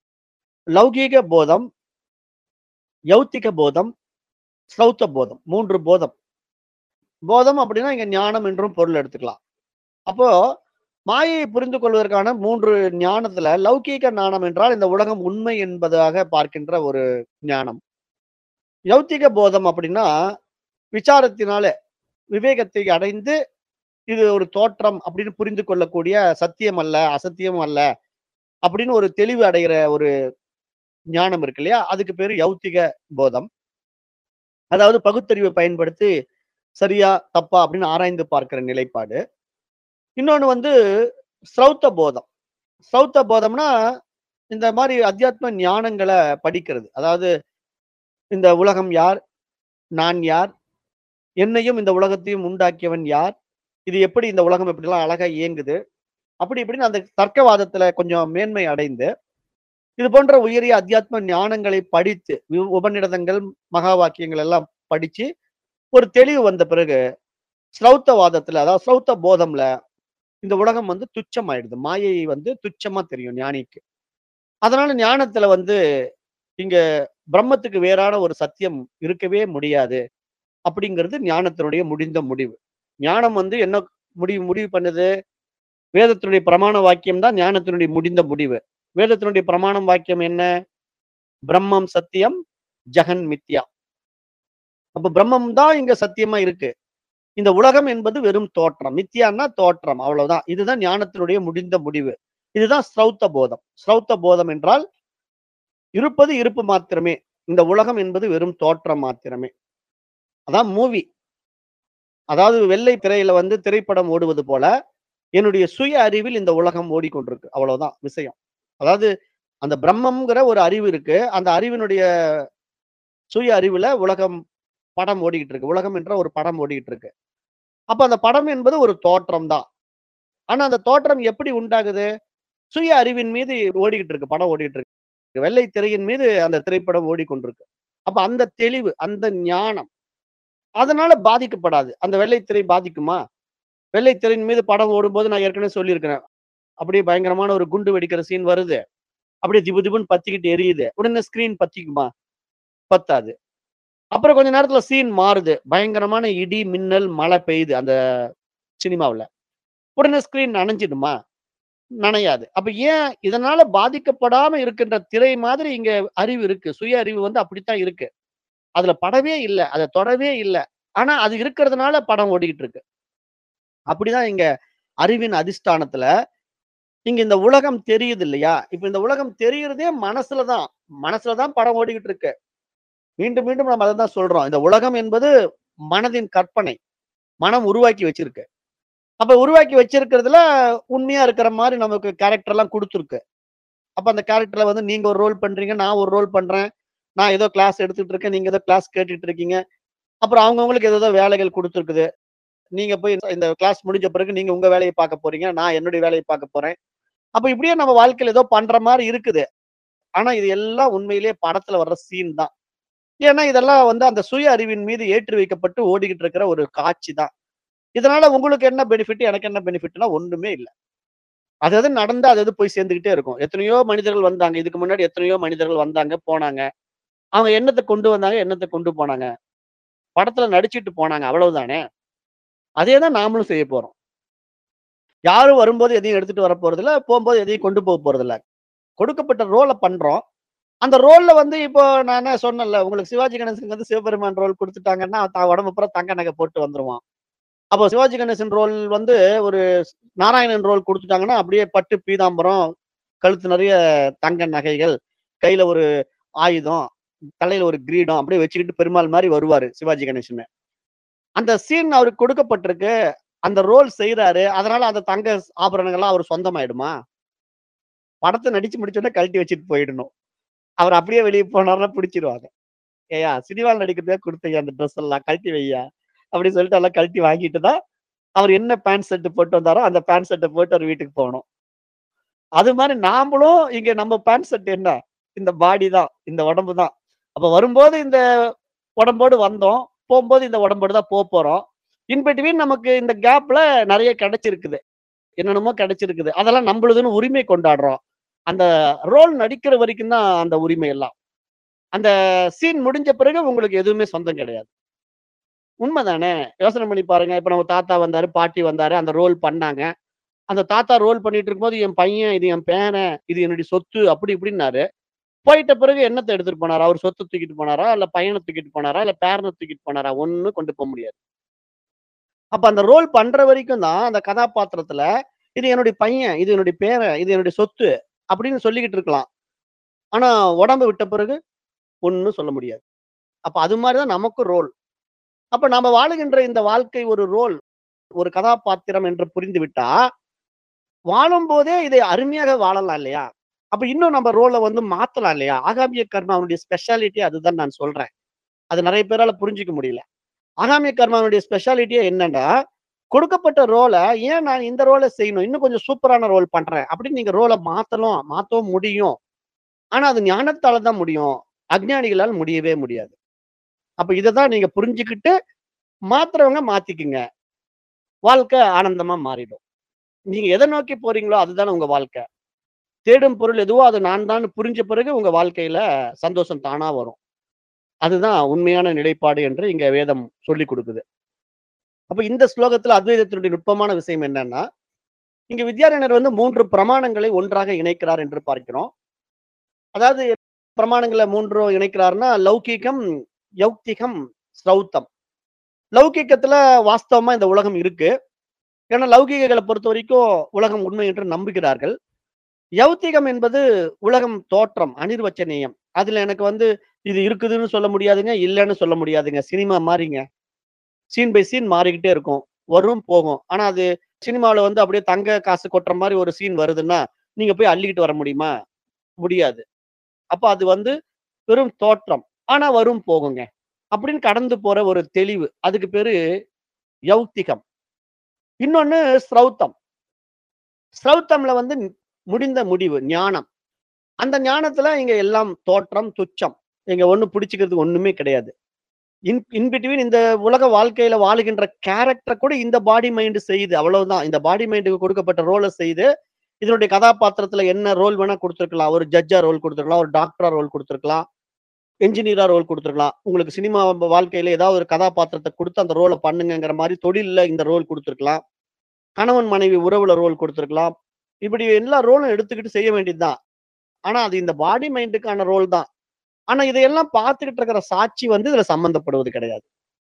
லௌகீக போதம், யௌத்திக போதம், ஸ்லௌத்த போதம். 3 போதம். போதம் அப்படின்னா இங்க ஞானம் என்றும் பொருள் எடுத்துக்கலாம். அப்போ மாயையை புரிந்து கொள்வதற்கான 3 ஞானத்துல லௌகீக ஞானம் என்றால் இந்த உலகம் உண்மை என்பதாக பார்க்கின்ற ஒரு ஞானம். யௌத்திக போதம் அப்படின்னா, விசாரத்தினால விவேகத்தை அடைந்து இது ஒரு தோற்றம் அப்படின்னு புரிந்து கொள்ளக்கூடிய சத்தியம் அல்ல, அசத்தியம் அல்ல. அப்படின்னு ஒரு தெளிவு அடைகிற ஒரு ஞானம் இருக்கு இல்லையா? அதுக்கு பேரு யௌத்திக போதம். அதாவது பகுத்தறிவை பயன்படுத்தி சரியா, தப்பா அப்படின்னு ஆராய்ந்து பார்க்கிற நிலைப்பாடு. இன்னொன்னு வந்து ஸ்ரௌத்த போதம். ஸ்ரௌத்த போதம்னா, இந்த மாரி அத்தியாத்ம ஞானங்கள படிக்கிறது. அதாவது இந்த உலகம் யார்? நான் யார்? என்னையும் இந்த உலகத்தையும் உண்டாக்கியவன் யார்? இது எப்படி இந்த உலகம் இப்படிலாம் அழகா இயங்குது? அப்படி இப்படின்னு அந்த தர்க்கவாதத்துல கொஞ்சம் மேன்மை அடைந்து, இது போன்ற உயரிய அத்தியாத்ம ஞானங்களை படித்து, வி உபநிடதங்கள், மகா வாக்கியங்கள் எல்லாம் படிச்சு, ஒரு தெளிவு வந்த பிறகு, ஸ்ரௌத்தவாதத்துல அதாவது ஸ்ரௌத்த போதம்ல, இந்த உலகம் வந்து துச்சமாயிடுது. மாயை வந்து துச்சமா தெரியும் ஞானிக்கு. அதனால ஞானத்துல வந்து, இங்க பிரம்மத்துக்கு வேறான ஒரு சத்தியம் இருக்கவே முடியாது. அப்படிங்கிறது ஞானத்தினுடைய முடிந்த முடிவு. ஞானம் வந்து என்ன முடிவு முடிவு பண்ணுது? வேதத்தினுடைய பிரமாண வாக்கியம் தான் ஞானத்தினுடைய முடிந்த முடிவு. வேதத்தினுடைய பிரமாணம் வாக்கியம் என்ன? பிரம்மம் சத்தியம், ஜெகன் மித்யா. அப்ப பிரம்மம் தான் இங்க சத்தியமா இருக்கு. இந்த உலகம் என்பது வெறும் தோற்றம். மித்யான்னா தோற்றம். அவ்வளவுதான். இதுதான் ஞானத்தினுடைய முடிந்த முடிவு. இதுதான் ஸ்ரௌத்த போதம். ஸ்ரௌத்த போதம் என்றால், இருப்பது இருப்பு மாத்திரமே. இந்த உலகம் என்பது வெறும் தோற்றம் மாத்திரமே. அதான் மூவி. அதாவது வெள்ளை திரையில வந்து திரைப்படம் ஓடுவது போல, என்னுடைய சுய அறிவில் இந்த உலகம் ஓடிக்கொண்டிருக்கு. அவ்வளவுதான் விஷயம். அதாவது அந்த பிரம்மம்ங்கிற ஒரு அறிவு இருக்கு. அந்த அறிவினுடைய சுய அறிவுல உலகம் படம் ஓடிக்கிட்டு இருக்கு. உலகம் என்ற ஒரு படம் ஓடிக்கிட்டு இருக்கு. அப்ப அந்த படம் என்பது ஒரு தோற்றம் தான். ஆனா அந்த தோற்றம் எப்படி உண்டாகுது? சுய அறிவின் மீது ஓடிக்கிட்டு இருக்கு. படம் ஓடிக்கிட்டு இருக்கு. வெள்ளை திரையின் மீது அந்த திரைப்படம் ஓடிக்கொண்டிருக்கு. அப்ப அந்த தெளிவு, அந்த ஞானம், அதனால பாதிக்கப்படாது. அந்த வெள்ளை திரை பாதிக்குமா? வெள்ளை திரையின் மீது படம் ஓடும்போது நான் ஏற்கனவே சொல்லியிருக்கிறேன். அப்படியே பயங்கரமான ஒரு குண்டு வெடிக்கிற சீன் வருது. அப்படியே திபு திபுன்னு பத்திக்கிட்டு எரியுது. உடனே ஸ்கிரீன் பத்திக்குமா? பத்தாது. அப்புறம் கொஞ்ச நேரத்துல சீன் மாறுது. பயங்கரமான இடி, மின்னல், மழை பெய்யுது அந்த சினிமாவுல. உடனே ஸ்கிரீன் நனைஞ்சிடுமா? நனையாது. அப்ப ஏன் இதனால பாதிக்கப்படாம இருக்கின்ற திரை மாதிரி இங்க அறிவு இருக்கு. சுய அறிவு வந்து அப்படித்தான் இருக்கு. அதுல படவே இல்ல. அத தொடவே இல்ல. ஆனா அது இருக்கிறதுனால படம் ஓடிக்கிட்டு இருக்கு. அப்படிதான் இங்க அறிவின் அதிஷ்டானத்துல, இங்க இந்த உலகம் தெரியுது இல்லையா? இப்ப இந்த உலகம் தெரியிறதே மனசுல தான். மனசுல தான் படம் ஓடிக்கிட்டு இருக்கு. மீண்டும் மீண்டும் நம்ம அததான் சொல்றோம். இந்த உலகம் என்பது மனதின் கற்பனை. மனம் உருவாக்கி வச்சிருக்கு. அப்ப உருவாக்கி வச்சிருக்கிறதுல உண்மையா இருக்கிற மாரி நமக்கு கேரக்டர்லாம் குடுத்துருக்கு. அப்ப அந்த கேரக்டர்ல வந்து நீங்க ஒரு ரோல் பண்றீங்க. நான் ஒரு ரோல் பண்றேன். நான் ஏதோ கிளாஸ் எடுத்துட்டு இருக்கேன். நீங்க ஏதோ கிளாஸ் கேட்டுட்டு இருக்கீங்க. அப்புறம் அவங்கவங்களுக்கு ஏதேதோ வேலைகள் குடுத்துருக்குது. நீங்க போய் இந்த கிளாஸ் முடிஞ்ச பிறகு நீங்க உங்க வேலைய பார்க்க போறீங்க. நான் என்னுடைய வேலைய பார்க்க போறேன். அப்ப இப்படியே நம்ம வாழ்க்கையில ஏதோ பண்ற மாரி இருக்குது. ஆனா இது எல்லாம் உண்மையிலேயே படத்துல வர்ற சீன் தான். ஏன்னா இதெல்லாம் வந்து அந்த சுய அறிவின் மீது ஏற்றி வைக்கப்பட்டு ஓடிக்கிட்டு இருக்கிற ஒரு காட்சி தான். இதனால உங்களுக்கு என்ன பெனிஃபிட்? எனக்கு என்ன பெனிஃபிட்னா ஒண்ணுமே இல்ல. அது அது நடந்தா அது அது போய் சேர்ந்துகிட்டே இருக்கும். எத்தனையோ மனிதர்கள் வந்தாங்க. இதுக்கு முன்னாடி எத்தனையோ மனிதர்கள் வந்தாங்க, போனாங்க. அவங்க என்னத்த கொண்டு வந்தாங்க, என்னத்த கொண்டு போனாங்க. படத்துல நடிச்சுட்டு போனாங்க. அவ்வளவுதானே. அதே தான் நாமளும் செய்ய போறோம். யாரும் வரும்போது எதையும் எடுத்துட்டு வர போறதில்ல. போம்போது எதையும் கொண்டு போக போறதில்ல. கொடுக்கப்பட்ட ரோல பண்றோம். அந்த ரோல்ல வந்து இப்போ நான் என்ன சொன்னேன்ல, உங்களுக்கு சிவாஜி கணேசனுக்கு வந்து சிவபெருமான் ரோல் குடுத்துட்டாங்கன்னா, தான் உடம்பு பூரா தங்க நகை போட்டு வந்துருவான். அப்போ சிவாஜி கணேசன் ரோல் வந்து ஒரு நாராயணன் ரோல் குடுத்துட்டாங்கன்னா, அப்படியே பட்டு பீதாம்பரம், கழுத்து நெறைய தங்க நகைகள், கையில ஒரு ஆயுதம், தலையில ஒரு கிரீடம் அப்படியே வச்சுக்கிட்டு பெருமாள் மாரி வருவாரு சிவாஜி கணேசன்னு. அந்த சீன் அவருக்கு கொடுக்கப்பட்டிருக்கு. அந்த ரோல் செய்றாரு. அதனால அந்த தங்க ஆபரணங்கள்லாம் அவருக்கு சொந்தமாயிடுமா? படத்த நடிச்சு முடிச்ச உடனே கழட்டி வச்சுட்டு போயிடணும். அவர் அப்படியே வெளிய போனாருன்னா பிடிச்சிருவாங்க. "ஏய்யா சினிமால நடிக்கிறதுக்காக குடுத்தய்யா அந்த ட்ரெஸ் எல்லாம் கழட்டி வைய்யா" அப்படின்னு சொல்லிட்டு எல்லாம் கழட்டி வாங்கிட்டு தான், அவர் என்ன பேண்ட் ஷர்ட் போட்டு வந்தாரோ, அந்த பேண்ட் ஷர்ட்ட போட்டு அவர் வீட்டுக்கு போகணும். அது மாரி நாமளும் இங்க நம்ம பேண்ட் ஷர்ட் என்ன? இந்த பாடி தான். இந்த உடம்பு தான். அப்ப வரும்போது இந்த உடம்போடு வந்தோம். போம்போது இந்த உடம்போடு தான் போப்போறோம். இன் பிட்வீன் நமக்கு இந்த கேப்ல நெறைய கிடைச்சிருக்குது. என்னென்னமோ கிடைச்சிருக்குது. அதெல்லாம் நம்பளுதுன்னு உரிமை கொண்டாடுறோம். அந்த ரோல் நடிக்கிற வரைக்கும் தான் அந்த உரிமை எல்லாம். அந்த சீன் முடிஞ்ச பிறகு உங்களுக்கு எதுவுமே சொந்தம் கிடையாது. உண்மதானே? யோசனை பண்ணி பாருங்க. இப்ப நம்ம தாத்தா வந்தாரு, பாட்டி வந்தாரு. அந்த ரோல் பண்ணாங்க. அந்த தாத்தா ரோல் பண்ணிட்டு இருக்கும்போது, என் பையன், இது என் பேரன், இது என்னுடைய சொத்து அப்படி இப்படின்னாரு. போயிட்ட பிறகு என்னத்த எடுத்துட்டு போனாரு? அவர் சொத்த தூக்கிட்டு போனாரா? இல்ல பையன தூக்கிட்டு போனாரா? இல்ல பேரன தூக்கிட்டு போனாரா? ஒண்ணும் கொண்டு போ முடியாது. அப்ப அந்த ரோல் பண்ற வரைக்கும் தான் அந்த கதாபாத்திரத்துல, இது என்னுடைய பையன், இது என்னுடைய பேரன், இது என்னுடைய சொத்து அப்படின்னு சொல்லிக்கிட்டு இருக்கலாம். ஆனா உடம்பு விட்ட பிறகு ஒண்ணும் சொல்ல முடியாது. அப்ப அது மாரி தான் நமக்கும் ரோல். அப்ப நாம வாழுகின்ற இந்த வாழ்க்கை ஒரு ரோல், ஒரு கதாபாத்திரம் என்று புரிந்துவிட்டா, வாழும்போதே இதை அருமையாக வாழலாம் இல்லையா? அப்ப இன்னும் நம்ம ரோல வந்து மாத்தலாம் இல்லையா? ஆகாமிய கர்மாவுடைய ஸ்பெஷாலிட்டி அதுதான் நான் சொல்றேன். அது நெறைய பேரால புரிஞ்சுக்க முடியல. ஆகாமிய கர்மாவுடைய ஸ்பெஷாலிட்டியே என்னன்னா, கொடுக்கப்பட்ட ரோல ஏன் நான் இந்த ரோல செய்யணும்? இன்னும் கொஞ்சம் சூப்பரான ரோல் பண்றேன். அப்படின்னு நீங்க ரோல மாத்தலாம், மாத்தவும் முடியும். ஆனா அது ஞானத்தால தான் முடியும். அஞ்ஞானிகளால் முடியவே முடியாது. அப்ப இத தான் நீங்க புரிஞ்சுக்கிட்டு, மாத்துறவங்க மாத்திக்குங்க. வாழ்க்கை ஆனந்தமா மாறிடும். நீங்க எத நோக்கி போறீங்களோ அதுதானே உங்க வாழ்க்கை. தேடும் பொருள் எதுவோ அது நான் தான்னு புரிஞ்ச பிறகு உங்க வாழ்க்கையில சந்தோஷம் தானா வரும். அதுதான் உண்மையான நிலைப்பாடு என்று இங்க வேதம் சொல்லிக் குடுக்குது. அப்ப இந்த ஸ்லோகத்துல அத்வைதத்தினுடைய நுட்பமான விஷயம் என்னன்னா, இங்க வித்யாரண்யர் வந்து 3 பிரமாணங்களை ஒன்றாக இணைக்கிறார் என்று பார்க்கிறோம். அதாவது பிரமாணங்கள 3ம் இணைக்கிறார்ன்னா, லௌகீகம், யௌக்திகம், ஸ்ரௌத்தம். லௌகீகத்துல வாஸ்தவமா இந்த உலகம் இருக்கு. ஏன்னா லௌகீகங்கள பொறுத்தவரைக்கும் உலகம் உண்மை என்று நம்புகிறார்கள். யௌத்திகம் என்பது உலகம் தோற்றம், அனிர்வச்சனீயம். அதுல எனக்கு வந்து இது இருக்குதுன்னு சொல்ல முடியாதுங்க, இல்லன்னு சொல்ல முடியாதுங்க. சினிமா மாரிங்க. சீன் பை சீன் மாறிக்கிட்டே இருக்கும். வரும், போகும். ஆனா அது சினிமாவுல வந்து அப்படியே தங்க காசு கொட்டுற மாரி ஒரு சீன் வருதுன்னா, நீங்க போய் அள்ளிக்கிட்டு வர முடியுமா? முடியாது. அப்ப அது வந்து வெறும் தோற்றம். ஆனா வரும், போகுங்க. அப்படின்னு கடந்து போற ஒரு தெளிவு. அதுக்கு பேரு யௌக்திகம். இன்னொன்னு ஸ்ரௌத்தம். ஸ்ரௌத்தம்ல வந்து முடிந்த முடிவு, ஞானம். அந்த ஞானத்துல இங்க எல்லாம் தோற்றம், துச்சம். இங்க ஒண்ணும் பிடிச்சுக்கிறதுக்கு ஒண்ணுமே கிடையாது. இன் இன் பிட்வீன் இந்த உலக வாழ்க்கையில வாழுகின்ற கேரக்டர் கூட இந்த பாடி மைண்ட் செய்யுது. அவ்வளவுதான். இந்த பாடி மைண்டுக்கு கொடுக்கப்பட்ட ரோல செய்து, இதனுடைய கதாபாத்திரத்துல என்ன ரோல் வேணா குடுத்திருக்கலாம். ஒரு ஜட்ஜா ரோல் குடுத்திருக்கலாம், ஒரு டாக்டரா ரோல் குடுத்திருக்கலாம், என்ஜினியரா ரோல் குடுத்திருக்கலாம். உங்களுக்கு சினிமா வாழ்க்கையில ஏதாவது ஒரு கதாபாத்திரத்த குடுத்து அந்த ரோல பண்ணுங்கங்கிற மாரி தொழில்ல இந்த ரோல் குடுத்திருக்கலாம். கணவன் மனைவி உறவுல ரோல் குடுத்திருக்கலாம். இப்படி எல்லா ரோலும் எடுத்துக்கிட்டு செய்ய வேண்டியது தான். ஆனா அது இந்த பாடி மைண்டுக்கான ரோல் தான். ஆனா இதையெல்லாம் பார்த்துக்கிட்டு இருக்கிற சாட்சி வந்து இதுல சம்பந்தப்படுவது கிடையாது.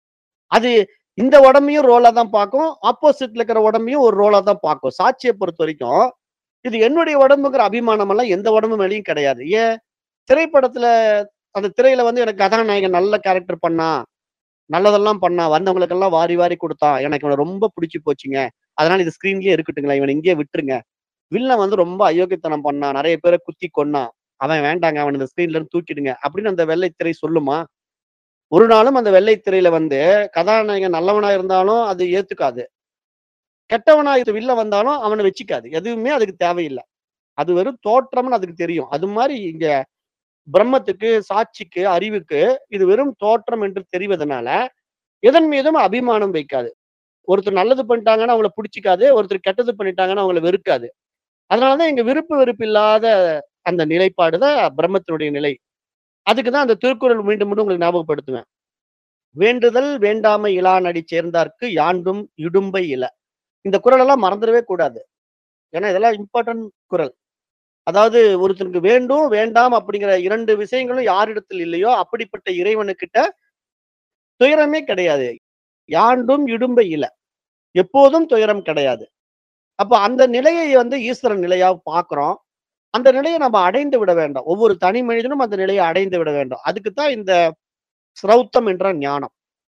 அது இந்த உடம்பையும் ரோலா தான் பார்க்கும். ஆப்போசிட்ல இருக்கிற உடம்பையும் ஒரு ரோலா தான் பார்க்கும். சாட்சிய பொறுத்தவரைக்கும், இது என்னுடைய உடம்புங்கிற அபிமானம் எல்லாம் எந்த உடம்பு மேலயும் கிடையாது. ஏன்? திரைப்படத்துல அந்த திரையில வந்து எனக்கு கதாநாயகன் நல்ல கேரக்டர் பண்ணான். நல்லதெல்லாம் பண்ணான். வந்தவங்களுக்கெல்லாம் வாரி வாரி குடுத்தான். எனக்கு இவன ரொம்ப புடிச்சு போச்சுங்க. அதனால இது ஸ்க்ரீன்லயே இருக்கட்டுங்களேன். இவன இங்கேயே விட்டுருங்க. வில்லன் வந்து ரொம்ப அயோக்கியத்தனம் பண்ணான். நெறைய பேர குத்தி கொன்னான். அவன் வேண்டாங்க. அவன இந்த ஸ்க்ரீன்ல இருந்து தூக்கிடுங்க. அப்படின்னு அந்த வெள்ளை திரை சொல்லுமா? ஒரு நாளும் அந்த வெள்ளை திரையில வந்து கதாநாயகன் நல்லவனா இருந்தாலும் அது ஏத்துக்காது. கெட்டவனா வில்லன் வந்தாலும் அவன வச்சுக்காது. எதுவுமே அதுக்கு தேவையில்ல. அது வெறும் தோற்றம்னு அதுக்கு தெரியும். அது மாரி இங்க பிரம்மத்துக்கு, சாட்சிக்கு, அறிவுக்கு இது வெறும் தோற்றம் என்று தெரிவதனால, எதன் மீதும் அபிமானம் வைக்காது. ஒருத்தர் நல்லது பண்ணிட்டாங்கன்னா அவங்கள புடிச்சுக்காது. ஒருத்தர் கெட்டது பண்ணிட்டாங்கன்னா அவங்கள வெறுக்காது. அதனால தான் இங்க விருப்பு வெறுப்பு இல்லாத அந்த நிலைப்பாடு தான் பிரம்மத்தினுடைய நிலை. அதுக்கு தான் அந்த திருக்குறள் மீண்டும் மீண்டும் உங்களுக்கு ஞாபகப்படுத்துவேன். வேண்டுதல் வேண்டாமை இலானடி சேர்ந்தார்க்கு யாண்டும் இடும்பை இல. இந்த குறளெல்லாம் மறந்துடவே கூடாது. ஏன்னா இதெல்லாம் இம்பார்ட்டன்ட் குறள். அதாவது ஒருத்தனுக்கு வேண்டும், வேண்டாம் அப்படிங்கிற 2 விஷயங்களும் யாரிடத்தில் இல்லையோ அப்படிப்பட்ட இறைவனுக்கிட்ட துயரமே கிடையாது. யாண்டும் இடும்பை இல. எப்போதும் துயரம் கிடையாது. அப்ப அந்த நிலையை வந்து ஈஸ்வரன் நிலையா பார்க்கிறோம். அந்த நிலையை நம்ம அடைந்து விட வேண்டும். ஒவ்வொரு தனி மனிதனும் அந்த நிலையை அடைந்து விட வேண்டும். அதுக்கு தான் இந்த ஸ்ரௌத்தம் என்ற ஞானம்.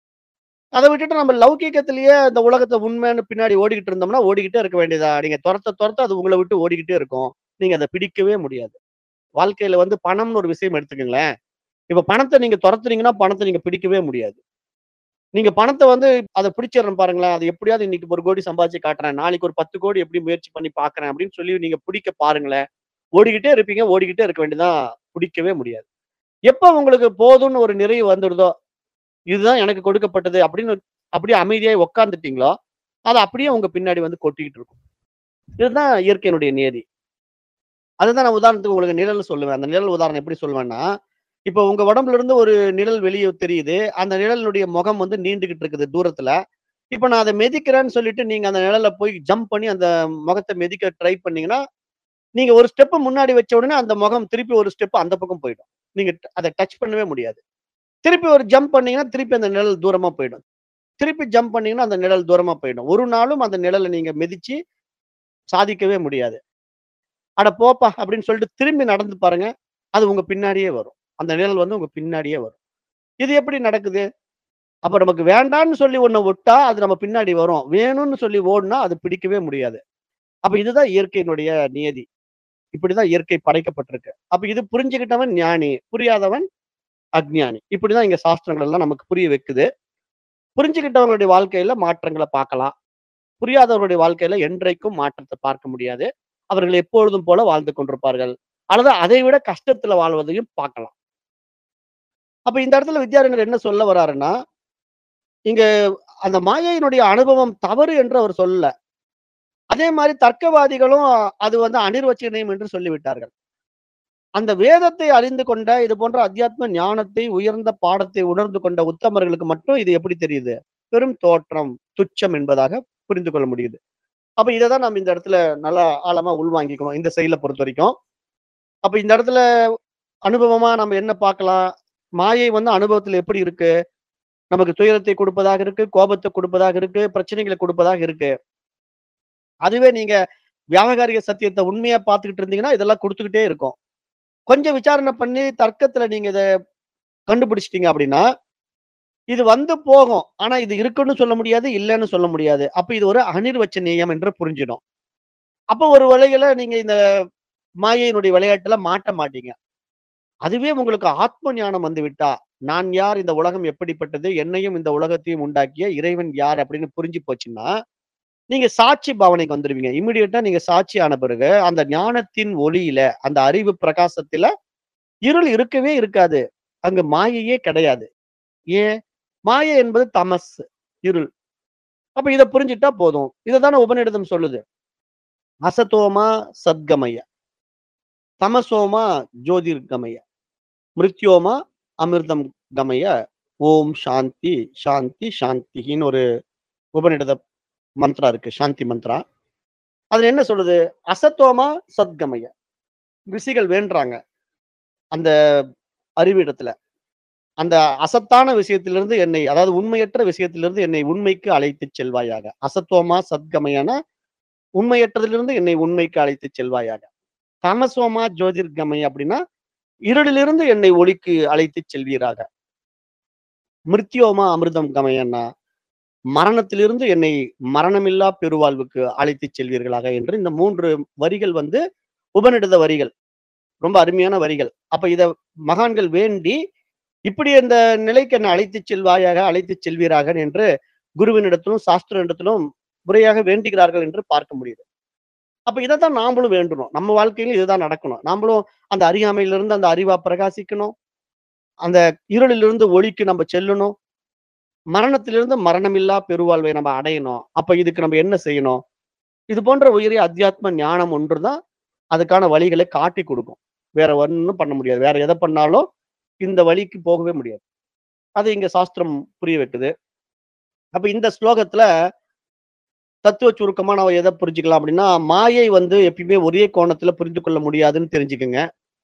அத விட்டுட்டு நம்ம லௌகீகத்திலேயே இந்த உலகத்த உண்மைன்னு பின்னாடி ஓடிக்கிட்டு இருந்தோம்னா, ஓடிக்கிட்டே இருக்க வேண்டியதுதான். நீங்க தொரத்த தொரத்த அது உங்கள விட்டு ஓடிக்கிட்டே இருக்கும். நீங்க அத பிடிக்கவே முடியாது. வாழ்க்கையில வந்து பணம்னு ஒரு விஷயம் எடுத்துக்கங்களேன். இப்ப பணத்த நீங்க தொரத்துனீங்கன்னா, பணத்த நீங்க பிடிக்கவே முடியாது. நீங்க பணத்த வந்து அத பிடிச்சிடுறேன் பாருங்களேன். அது எப்படியாவது இன்னைக்கு 1 கோடி சம்பாதிச்சு காட்டுறேன். நாளைக்கு ஒரு 10 கோடி எப்படி முயற்சி பண்ணி பார்க்கிறேன் அப்படின்னு சொல்லி நீங்க பிடிக்க பாருங்களேன். ஓடிக்கிட்டே இருப்பீங்க. ஓடிக்கிட்டே இருக்க வேண்டியதுதான். பிடிக்கவே முடியாது. எப்ப உங்களுக்கு போதும்னு ஒரு நிறைவு வந்துடுதோ, இதுதான் எனக்கு கொடுக்கப்பட்டது அப்படின்னு அப்படியே அமைதியா உட்கார்ந்துட்டீங்களோ, அது அப்படியே உங்க பின்னாடி வந்து கொட்டிக்கிட்டு இருக்கும். இதுதான் இயற்கையினுடைய நியதி. அதுதான் நான் உதாரணத்துக்கு உங்களுக்கு நிழல் சொல்லுவேன். அந்த நிழல் உதாரணம் எப்படி சொல்லுவேன்னா, இப்ப உங்க உடம்புல இருந்து ஒரு நிழல் வெளிய தெரியுது. அந்த நிழலினுடைய முகம் வந்து நீண்டுகிட்டு இருக்குது தூரத்துல. இப்ப நான் அத மிதிக்கிறேன்னு சொல்லிட்டு நீங்க அந்த நிழல்ல போய் ஜம்ப் பண்ணி அந்த முகத்த மிதிக்க ட்ரை பண்ணீங்கன்னா, நீங்க ஒரு ஸ்டெப் முன்னாடி வச்ச உடனே அந்த முகம் திருப்பி ஒரு ஸ்டெப் அந்த பக்கம் போயிடும். நீங்க அத டச் பண்ணவே முடியாது. திருப்பி ஒரு ஜம்ப் பண்ணீங்கன்னா, திருப்பி அந்த நிழல் தூரமா போயிடும். திருப்பி ஜம்ப் பண்ணீங்கன்னா, அந்த நிழல் தூரமா போயிடும். ஒரு நாளும் அந்த நிழல நீங்க மிதிச்சு சாதிக்கவே முடியாது. "அட போப்பா" அப்படின்னு சொல்லிட்டு திரும்பி நடந்து பாருங்க. அது உங்க பின்னாடியே வரும். அந்த நிழல் வந்து உங்க பின்னாடியே வரும். இது எப்படி நடக்குது? அப்ப நமக்கு வேண்டான்னு சொல்லி ஒண்ண விட்டா அது நம்ம பின்னாடி வரும் வேணும்னு சொல்லி ஓடுனா அது பிடிக்கவே முடியாது அப்ப இதுதான் இயற்கையினுடைய நியதி இப்படிதான் இயற்கை படைக்கப்பட்டிருக்கு அப்ப இது புரிஞ்சுக்கிட்டவன் ஞானி புரியாதவன் அஜ்ஞானி இப்படிதான் இங்க சாஸ்திரங்கள் எல்லாம் நமக்கு புரிய வைக்குது புரிஞ்சுக்கிட்டவங்களுடைய வாழ்க்கையில மாற்றங்களை பார்க்கலாம் புரியாதவர்களுடைய வாழ்க்கையில என்றைக்கும் மாற்றத்தை பார்க்க முடியாது அவர்கள் எப்பொழுதும் போல வாழ்ந்து கொண்டிருப்பார்கள் அல்லது அதை விட கஷ்டத்துல வாழ்வதையும் பார்க்கலாம் அப்ப இந்த இடத்துல வித்யாரண்யர் என்ன சொல்ல வராருன்னா இங்க அந்த மாயையினுடைய அனுபவம் தவறு என்று அவர் சொல்லல அதே மாதிரி தர்க்கவாதிகளும் அது வந்து அனிர்வச்சனீயம் என்று சொல்லிவிட்டார்கள் அந்த வேதத்தை அறிந்து கொண்ட இது போன்ற அத்தியாத்ம ஞானத்தை உயர்ந்த பாடத்தை உணர்ந்து கொண்ட உத்தமர்களுக்கு மட்டும் இது எப்படி தெரியுது பெரும் தோற்றம் துச்சம் என்பதாக புரிந்து கொள்ள முடியுது அப்ப இதை தான் நம்ம இந்த இடத்துல நல்லா ஆழமா உள்வாங்கிக்கணும் இந்த செயலை பொறுத்த வரைக்கும் அப்ப இந்த இடத்துல அனுபவமா நம்ம என்ன பார்க்கலாம் மாயை வந்து அனுபவத்துல எப்படி இருக்கு நமக்கு துயரத்தை கொடுப்பதாக இருக்கு கோபத்தை கொடுப்பதாக இருக்கு பிரச்சனைகளை கொடுப்பதாக இருக்கு அதுவே நீங்க வியாபகாரிக சத்தியத்தை உண்மையா பார்த்துக்கிட்டு இருந்தீங்கன்னா இதெல்லாம் கொடுத்துக்கிட்டே இருக்கும் கொஞ்சம் விசாரணை பண்ணி தர்க்கத்துல நீங்க இதை கண்டுபிடிச்சிட்டீங்க அப்படின்னா இது வந்து போகும் ஆனா இது இருக்குன்னு சொல்ல முடியாது இல்லைன்னு சொல்ல முடியாது அப்ப இது ஒரு அனிர்வச்சனீயம் என்று புரிஞ்சிடும் அப்ப ஒரு வழியில நீங்க இந்த மாயையினுடைய விளையாட்டுல மாட்ட மாட்டீங்க அதுவே உங்களுக்கு ஆத்ம ஞானம் வந்து விட்டா நான் யார் இந்த உலகம் எப்படிப்பட்டது என்னையும் இந்த உலகத்தையும் உண்டாக்கிய இறைவன் யார் அப்படின்னு புரிஞ்சு போச்சுன்னா நீங்க சாட்சி பாவனைக்கு வந்துருவீங்க இமிடியட்டா நீங்க சாட்சி ஆன பிறகு அந்த ஞானத்தின் ஒளியில அந்த அறிவு பிரகாசத்துல இருள் இருக்கவே இருக்காது அங்க மாயையே கிடையாது ஏன் மாயை என்பது தமஸ் இருள் அப்ப இதை புரிஞ்சுட்டா போதும் இதைதானே உபநிடதம் சொல்லுது அசதோமா சத்கமய தமசோமா ஜோதிர்கமய மிருத்யோமா அமிர்தம் கமய ஓம் சாந்தி சாந்தி சாந்தின்னு ஒரு உபநிடத மந்த்ரா இருக்கு சாந்தி மந்த்ரா அதுல என்ன சொல்லுது அசத்தோமா சத்கமய ரிஷிகள் வேண்டுறாங்க அந்த அறிவிடத்துல அந்த அசத்தான விஷயத்திலிருந்து என்னை அதாவது உண்மையற்ற விஷயத்திலிருந்து என்னை உண்மைக்கு அழைத்து செல்வாயாக அசத்தோமா சத்கமயான உண்மையற்றதிலிருந்து என்னை உண்மைக்கு அழைத்து செல்வாயாக தமசோமா ஜோதிர்கமய அப்படின்னா இருளிலிருந்து என்னை ஒளிக்கு அழைத்து செல்வீராக மிருத்யோமா அமிர்தம் கமயன்னா மரணத்திலிருந்து என்னை மரணமில்லா பெருவாழ்வுக்கு அழைத்து செல்வீர்களாக என்று இந்த மூன்று வரிகள் வந்து உபநிடத வரிகள் ரொம்ப அருமையான வரிகள் அப்ப இத மகான்கள் வேண்டி இப்படி இந்த நிலைக்கு என்னை அழைத்து செல்வாயாக அழைத்து செல்வீராக என்று குருவினிடத்திலும் சாஸ்திரனிடத்திலும் முறையாக வேண்டுகிறார்கள் என்று பார்க்க முடியுது அப்ப இதைத்தான் நாமளும் வேண்டணும் நம்ம வாழ்க்கையிலும் இதுதான் நடக்கணும் நாமளும் அந்த அறியாமையிலிருந்து அந்த அறிவா பிரகாசிக்கணும் அந்த இருளிலிருந்து ஒளிக்கு நம்ம செல்லணும் மரணத்திலிருந்து மரணமில்லா பெருவாழ்வை நம்ம அடையணும் அப்ப இதுக்கு நம்ம என்ன செய்யணும் இது போன்ற உயரிய அத்தியாத்ம ஞானம் ஒன்றுதான் அதுக்கான வழிகளை காட்டி கொடுக்கும் வேற ஒன்றும் பண்ண முடியாது வேற எதை பண்ணாலும் இந்த வழிக்கு போகவே முடியாது அது இங்க சாஸ்திரம் புரிய வைக்குது அப்ப இந்த ஸ்லோகத்துல தத்துவ சுருக்கமா நம்ம எதை புரிஞ்சுக்கலாம் அப்படின்னா மாயை வந்து எப்பயுமே ஒரே கோணத்துல புரிந்து கொள்ள முடியாதுன்னு தெரிஞ்சுக்குங்க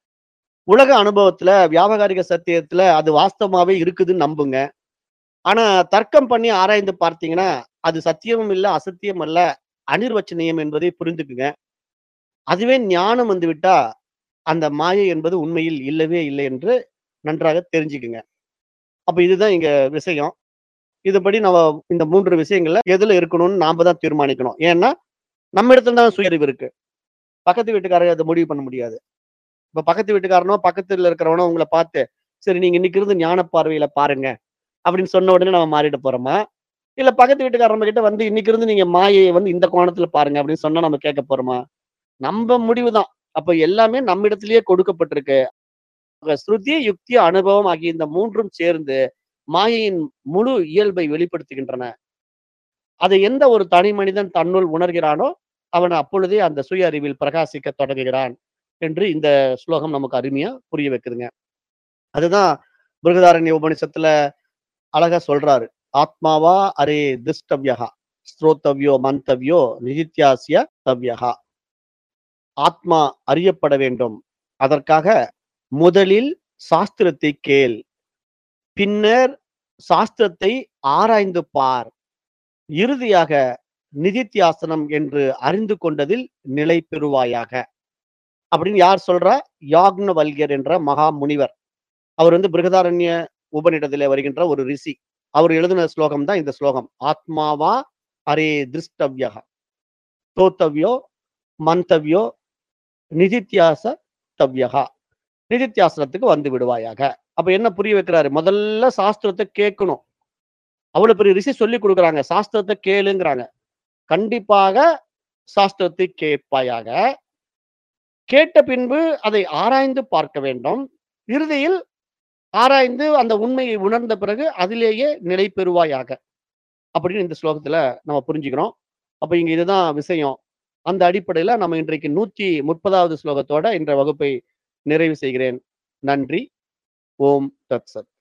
உலக அனுபவத்துல வியாபகாரிக சத்தியத்துல அது வாஸ்தவமாவே இருக்குதுன்னு நம்புங்க ஆனா தர்க்கம் பண்ணி ஆராய்ந்து பார்த்தீங்கன்னா அது சத்தியமும் இல்ல அசத்தியம் அல்ல அனிர்வச்சனீயம் என்பதை புரிந்துக்குங்க அதுவே ஞானம் வந்து விட்டா அந்த மாயை என்பது உண்மையில் இல்லவே இல்லை என்று நன்றாக தெரிஞ்சுக்குங்க அப்ப இதுதான் இங்க விஷயம் இதுபடி நம்ம இந்த மூன்று விஷயங்கள்ல எதுல இருக்கணும்னு நாம தான் தீர்மானிக்கணும் ஏன்னா நம்ம இடத்துல தான் சுயறிவு இருக்கு பக்கத்து வீட்டுக்காரர் அதை முடிவு பண்ண முடியாது இப்ப பக்கத்து வீட்டுக்காரனோ பக்கத்துல இருக்கிறவனோ உங்களை பார்த்து சரி நீங்க இன்னைக்கு இருந்து ஞான பார்வையில பாருங்க அப்படின்னு சொன்ன உடனே நம்ம மாறிட போறோமா இல்ல பக்கத்து வீட்டுக்காரங்க கிட்ட வந்து இன்னைக்கு இருந்து நீங்க மாயையை வந்து இந்த கோணத்துல பாருங்க அப்படின்னு சொன்னா நம்ம கேட்க போறோமா நம்ம முடிவுதான் அப்ப எல்லாமே நம்ம இடத்திலேயே கொடுக்கப்பட்டிருக்கு ஆக ஸ்ருதி யுக்தி அனுபவம் ஆகிய இந்த மூன்றும் சேர்ந்து மாயையின் முழு இயல்பை வெளிப்படுத்துகின்றன அதை எந்த ஒரு தனி மனிதன் தன்னுள் உணர்கிறானோ அவன் அப்பொழுதே அந்த சுய அறிவில் பிரகாசிக்க தொடங்குகிறான் என்று இந்த ஸ்லோகம் நமக்கு அருமையா புரிய வைக்குதுங்க அதுதான் பிருகதாரண்ய உபனிஷத்துல அழகா சொல்றாரு ஆத்மாவா அரே திஷ்டவ்யா ஸ்ரோத்தவ்யோ மந்தவ்யோ நிதித்யாசிய தவ்யகா ஆத்மா அறியப்பட வேண்டும் அதற்காக முதலில் சாஸ்திரத்தை கேள் பின்னர் சாஸ்திரத்தை ஆராய்ந்து பார் இறுதியாக நிதித்தியாசனம் என்று அறிந்து கொண்டதில் நிலை பெறுவாயாக அப்படின்னு யார் சொல்றா யாக்னவல்யர் என்ற மகா முனிவர் அவர் வந்து பிருகதாரண்ய உபநிடத்திலே வருகின்ற ஒரு ரிஷி அவர் எழுதின ஸ்லோகம் தான் இந்த ஸ்லோகம் ஆத்மாவா அரே திருஷ்டவ்யா தோத்தவ்யோ மந்தவ்யோ நிதித்தியாச தவ்யகா நிதித்தியாசனத்துக்கு வந்து விடுவாயாக அப்ப என்ன புரிய வைக்கிறாரு முதல்ல சாஸ்திரத்தை கேட்கணும் அவ்வளவு பெரிய ரிஷி சொல்லி கொடுக்குறாங்க சாஸ்திரத்தை கேளுங்கிறாங்க கண்டிப்பாக சாஸ்திரத்தை கேட்பாயாக கேட்ட பின்பு அதை ஆராய்ந்து பார்க்க வேண்டும் இறுதியில் ஆராய்ந்து அந்த உண்மையை உணர்ந்த பிறகு அதிலேயே நிலை பெறுவாயாக அப்படின்னு இந்த ஸ்லோகத்துல நம்ம புரிஞ்சுக்கிறோம் அப்ப இங்க இதுதான் விஷயம் அந்த அடிப்படையில நம்ம இன்றைக்கு நூத்தி முப்பதாவது ஸ்லோகத்தோட இன்ற வகுப்பை நிறைவு செய்கிறேன் நன்றி ஓம் தத் சத்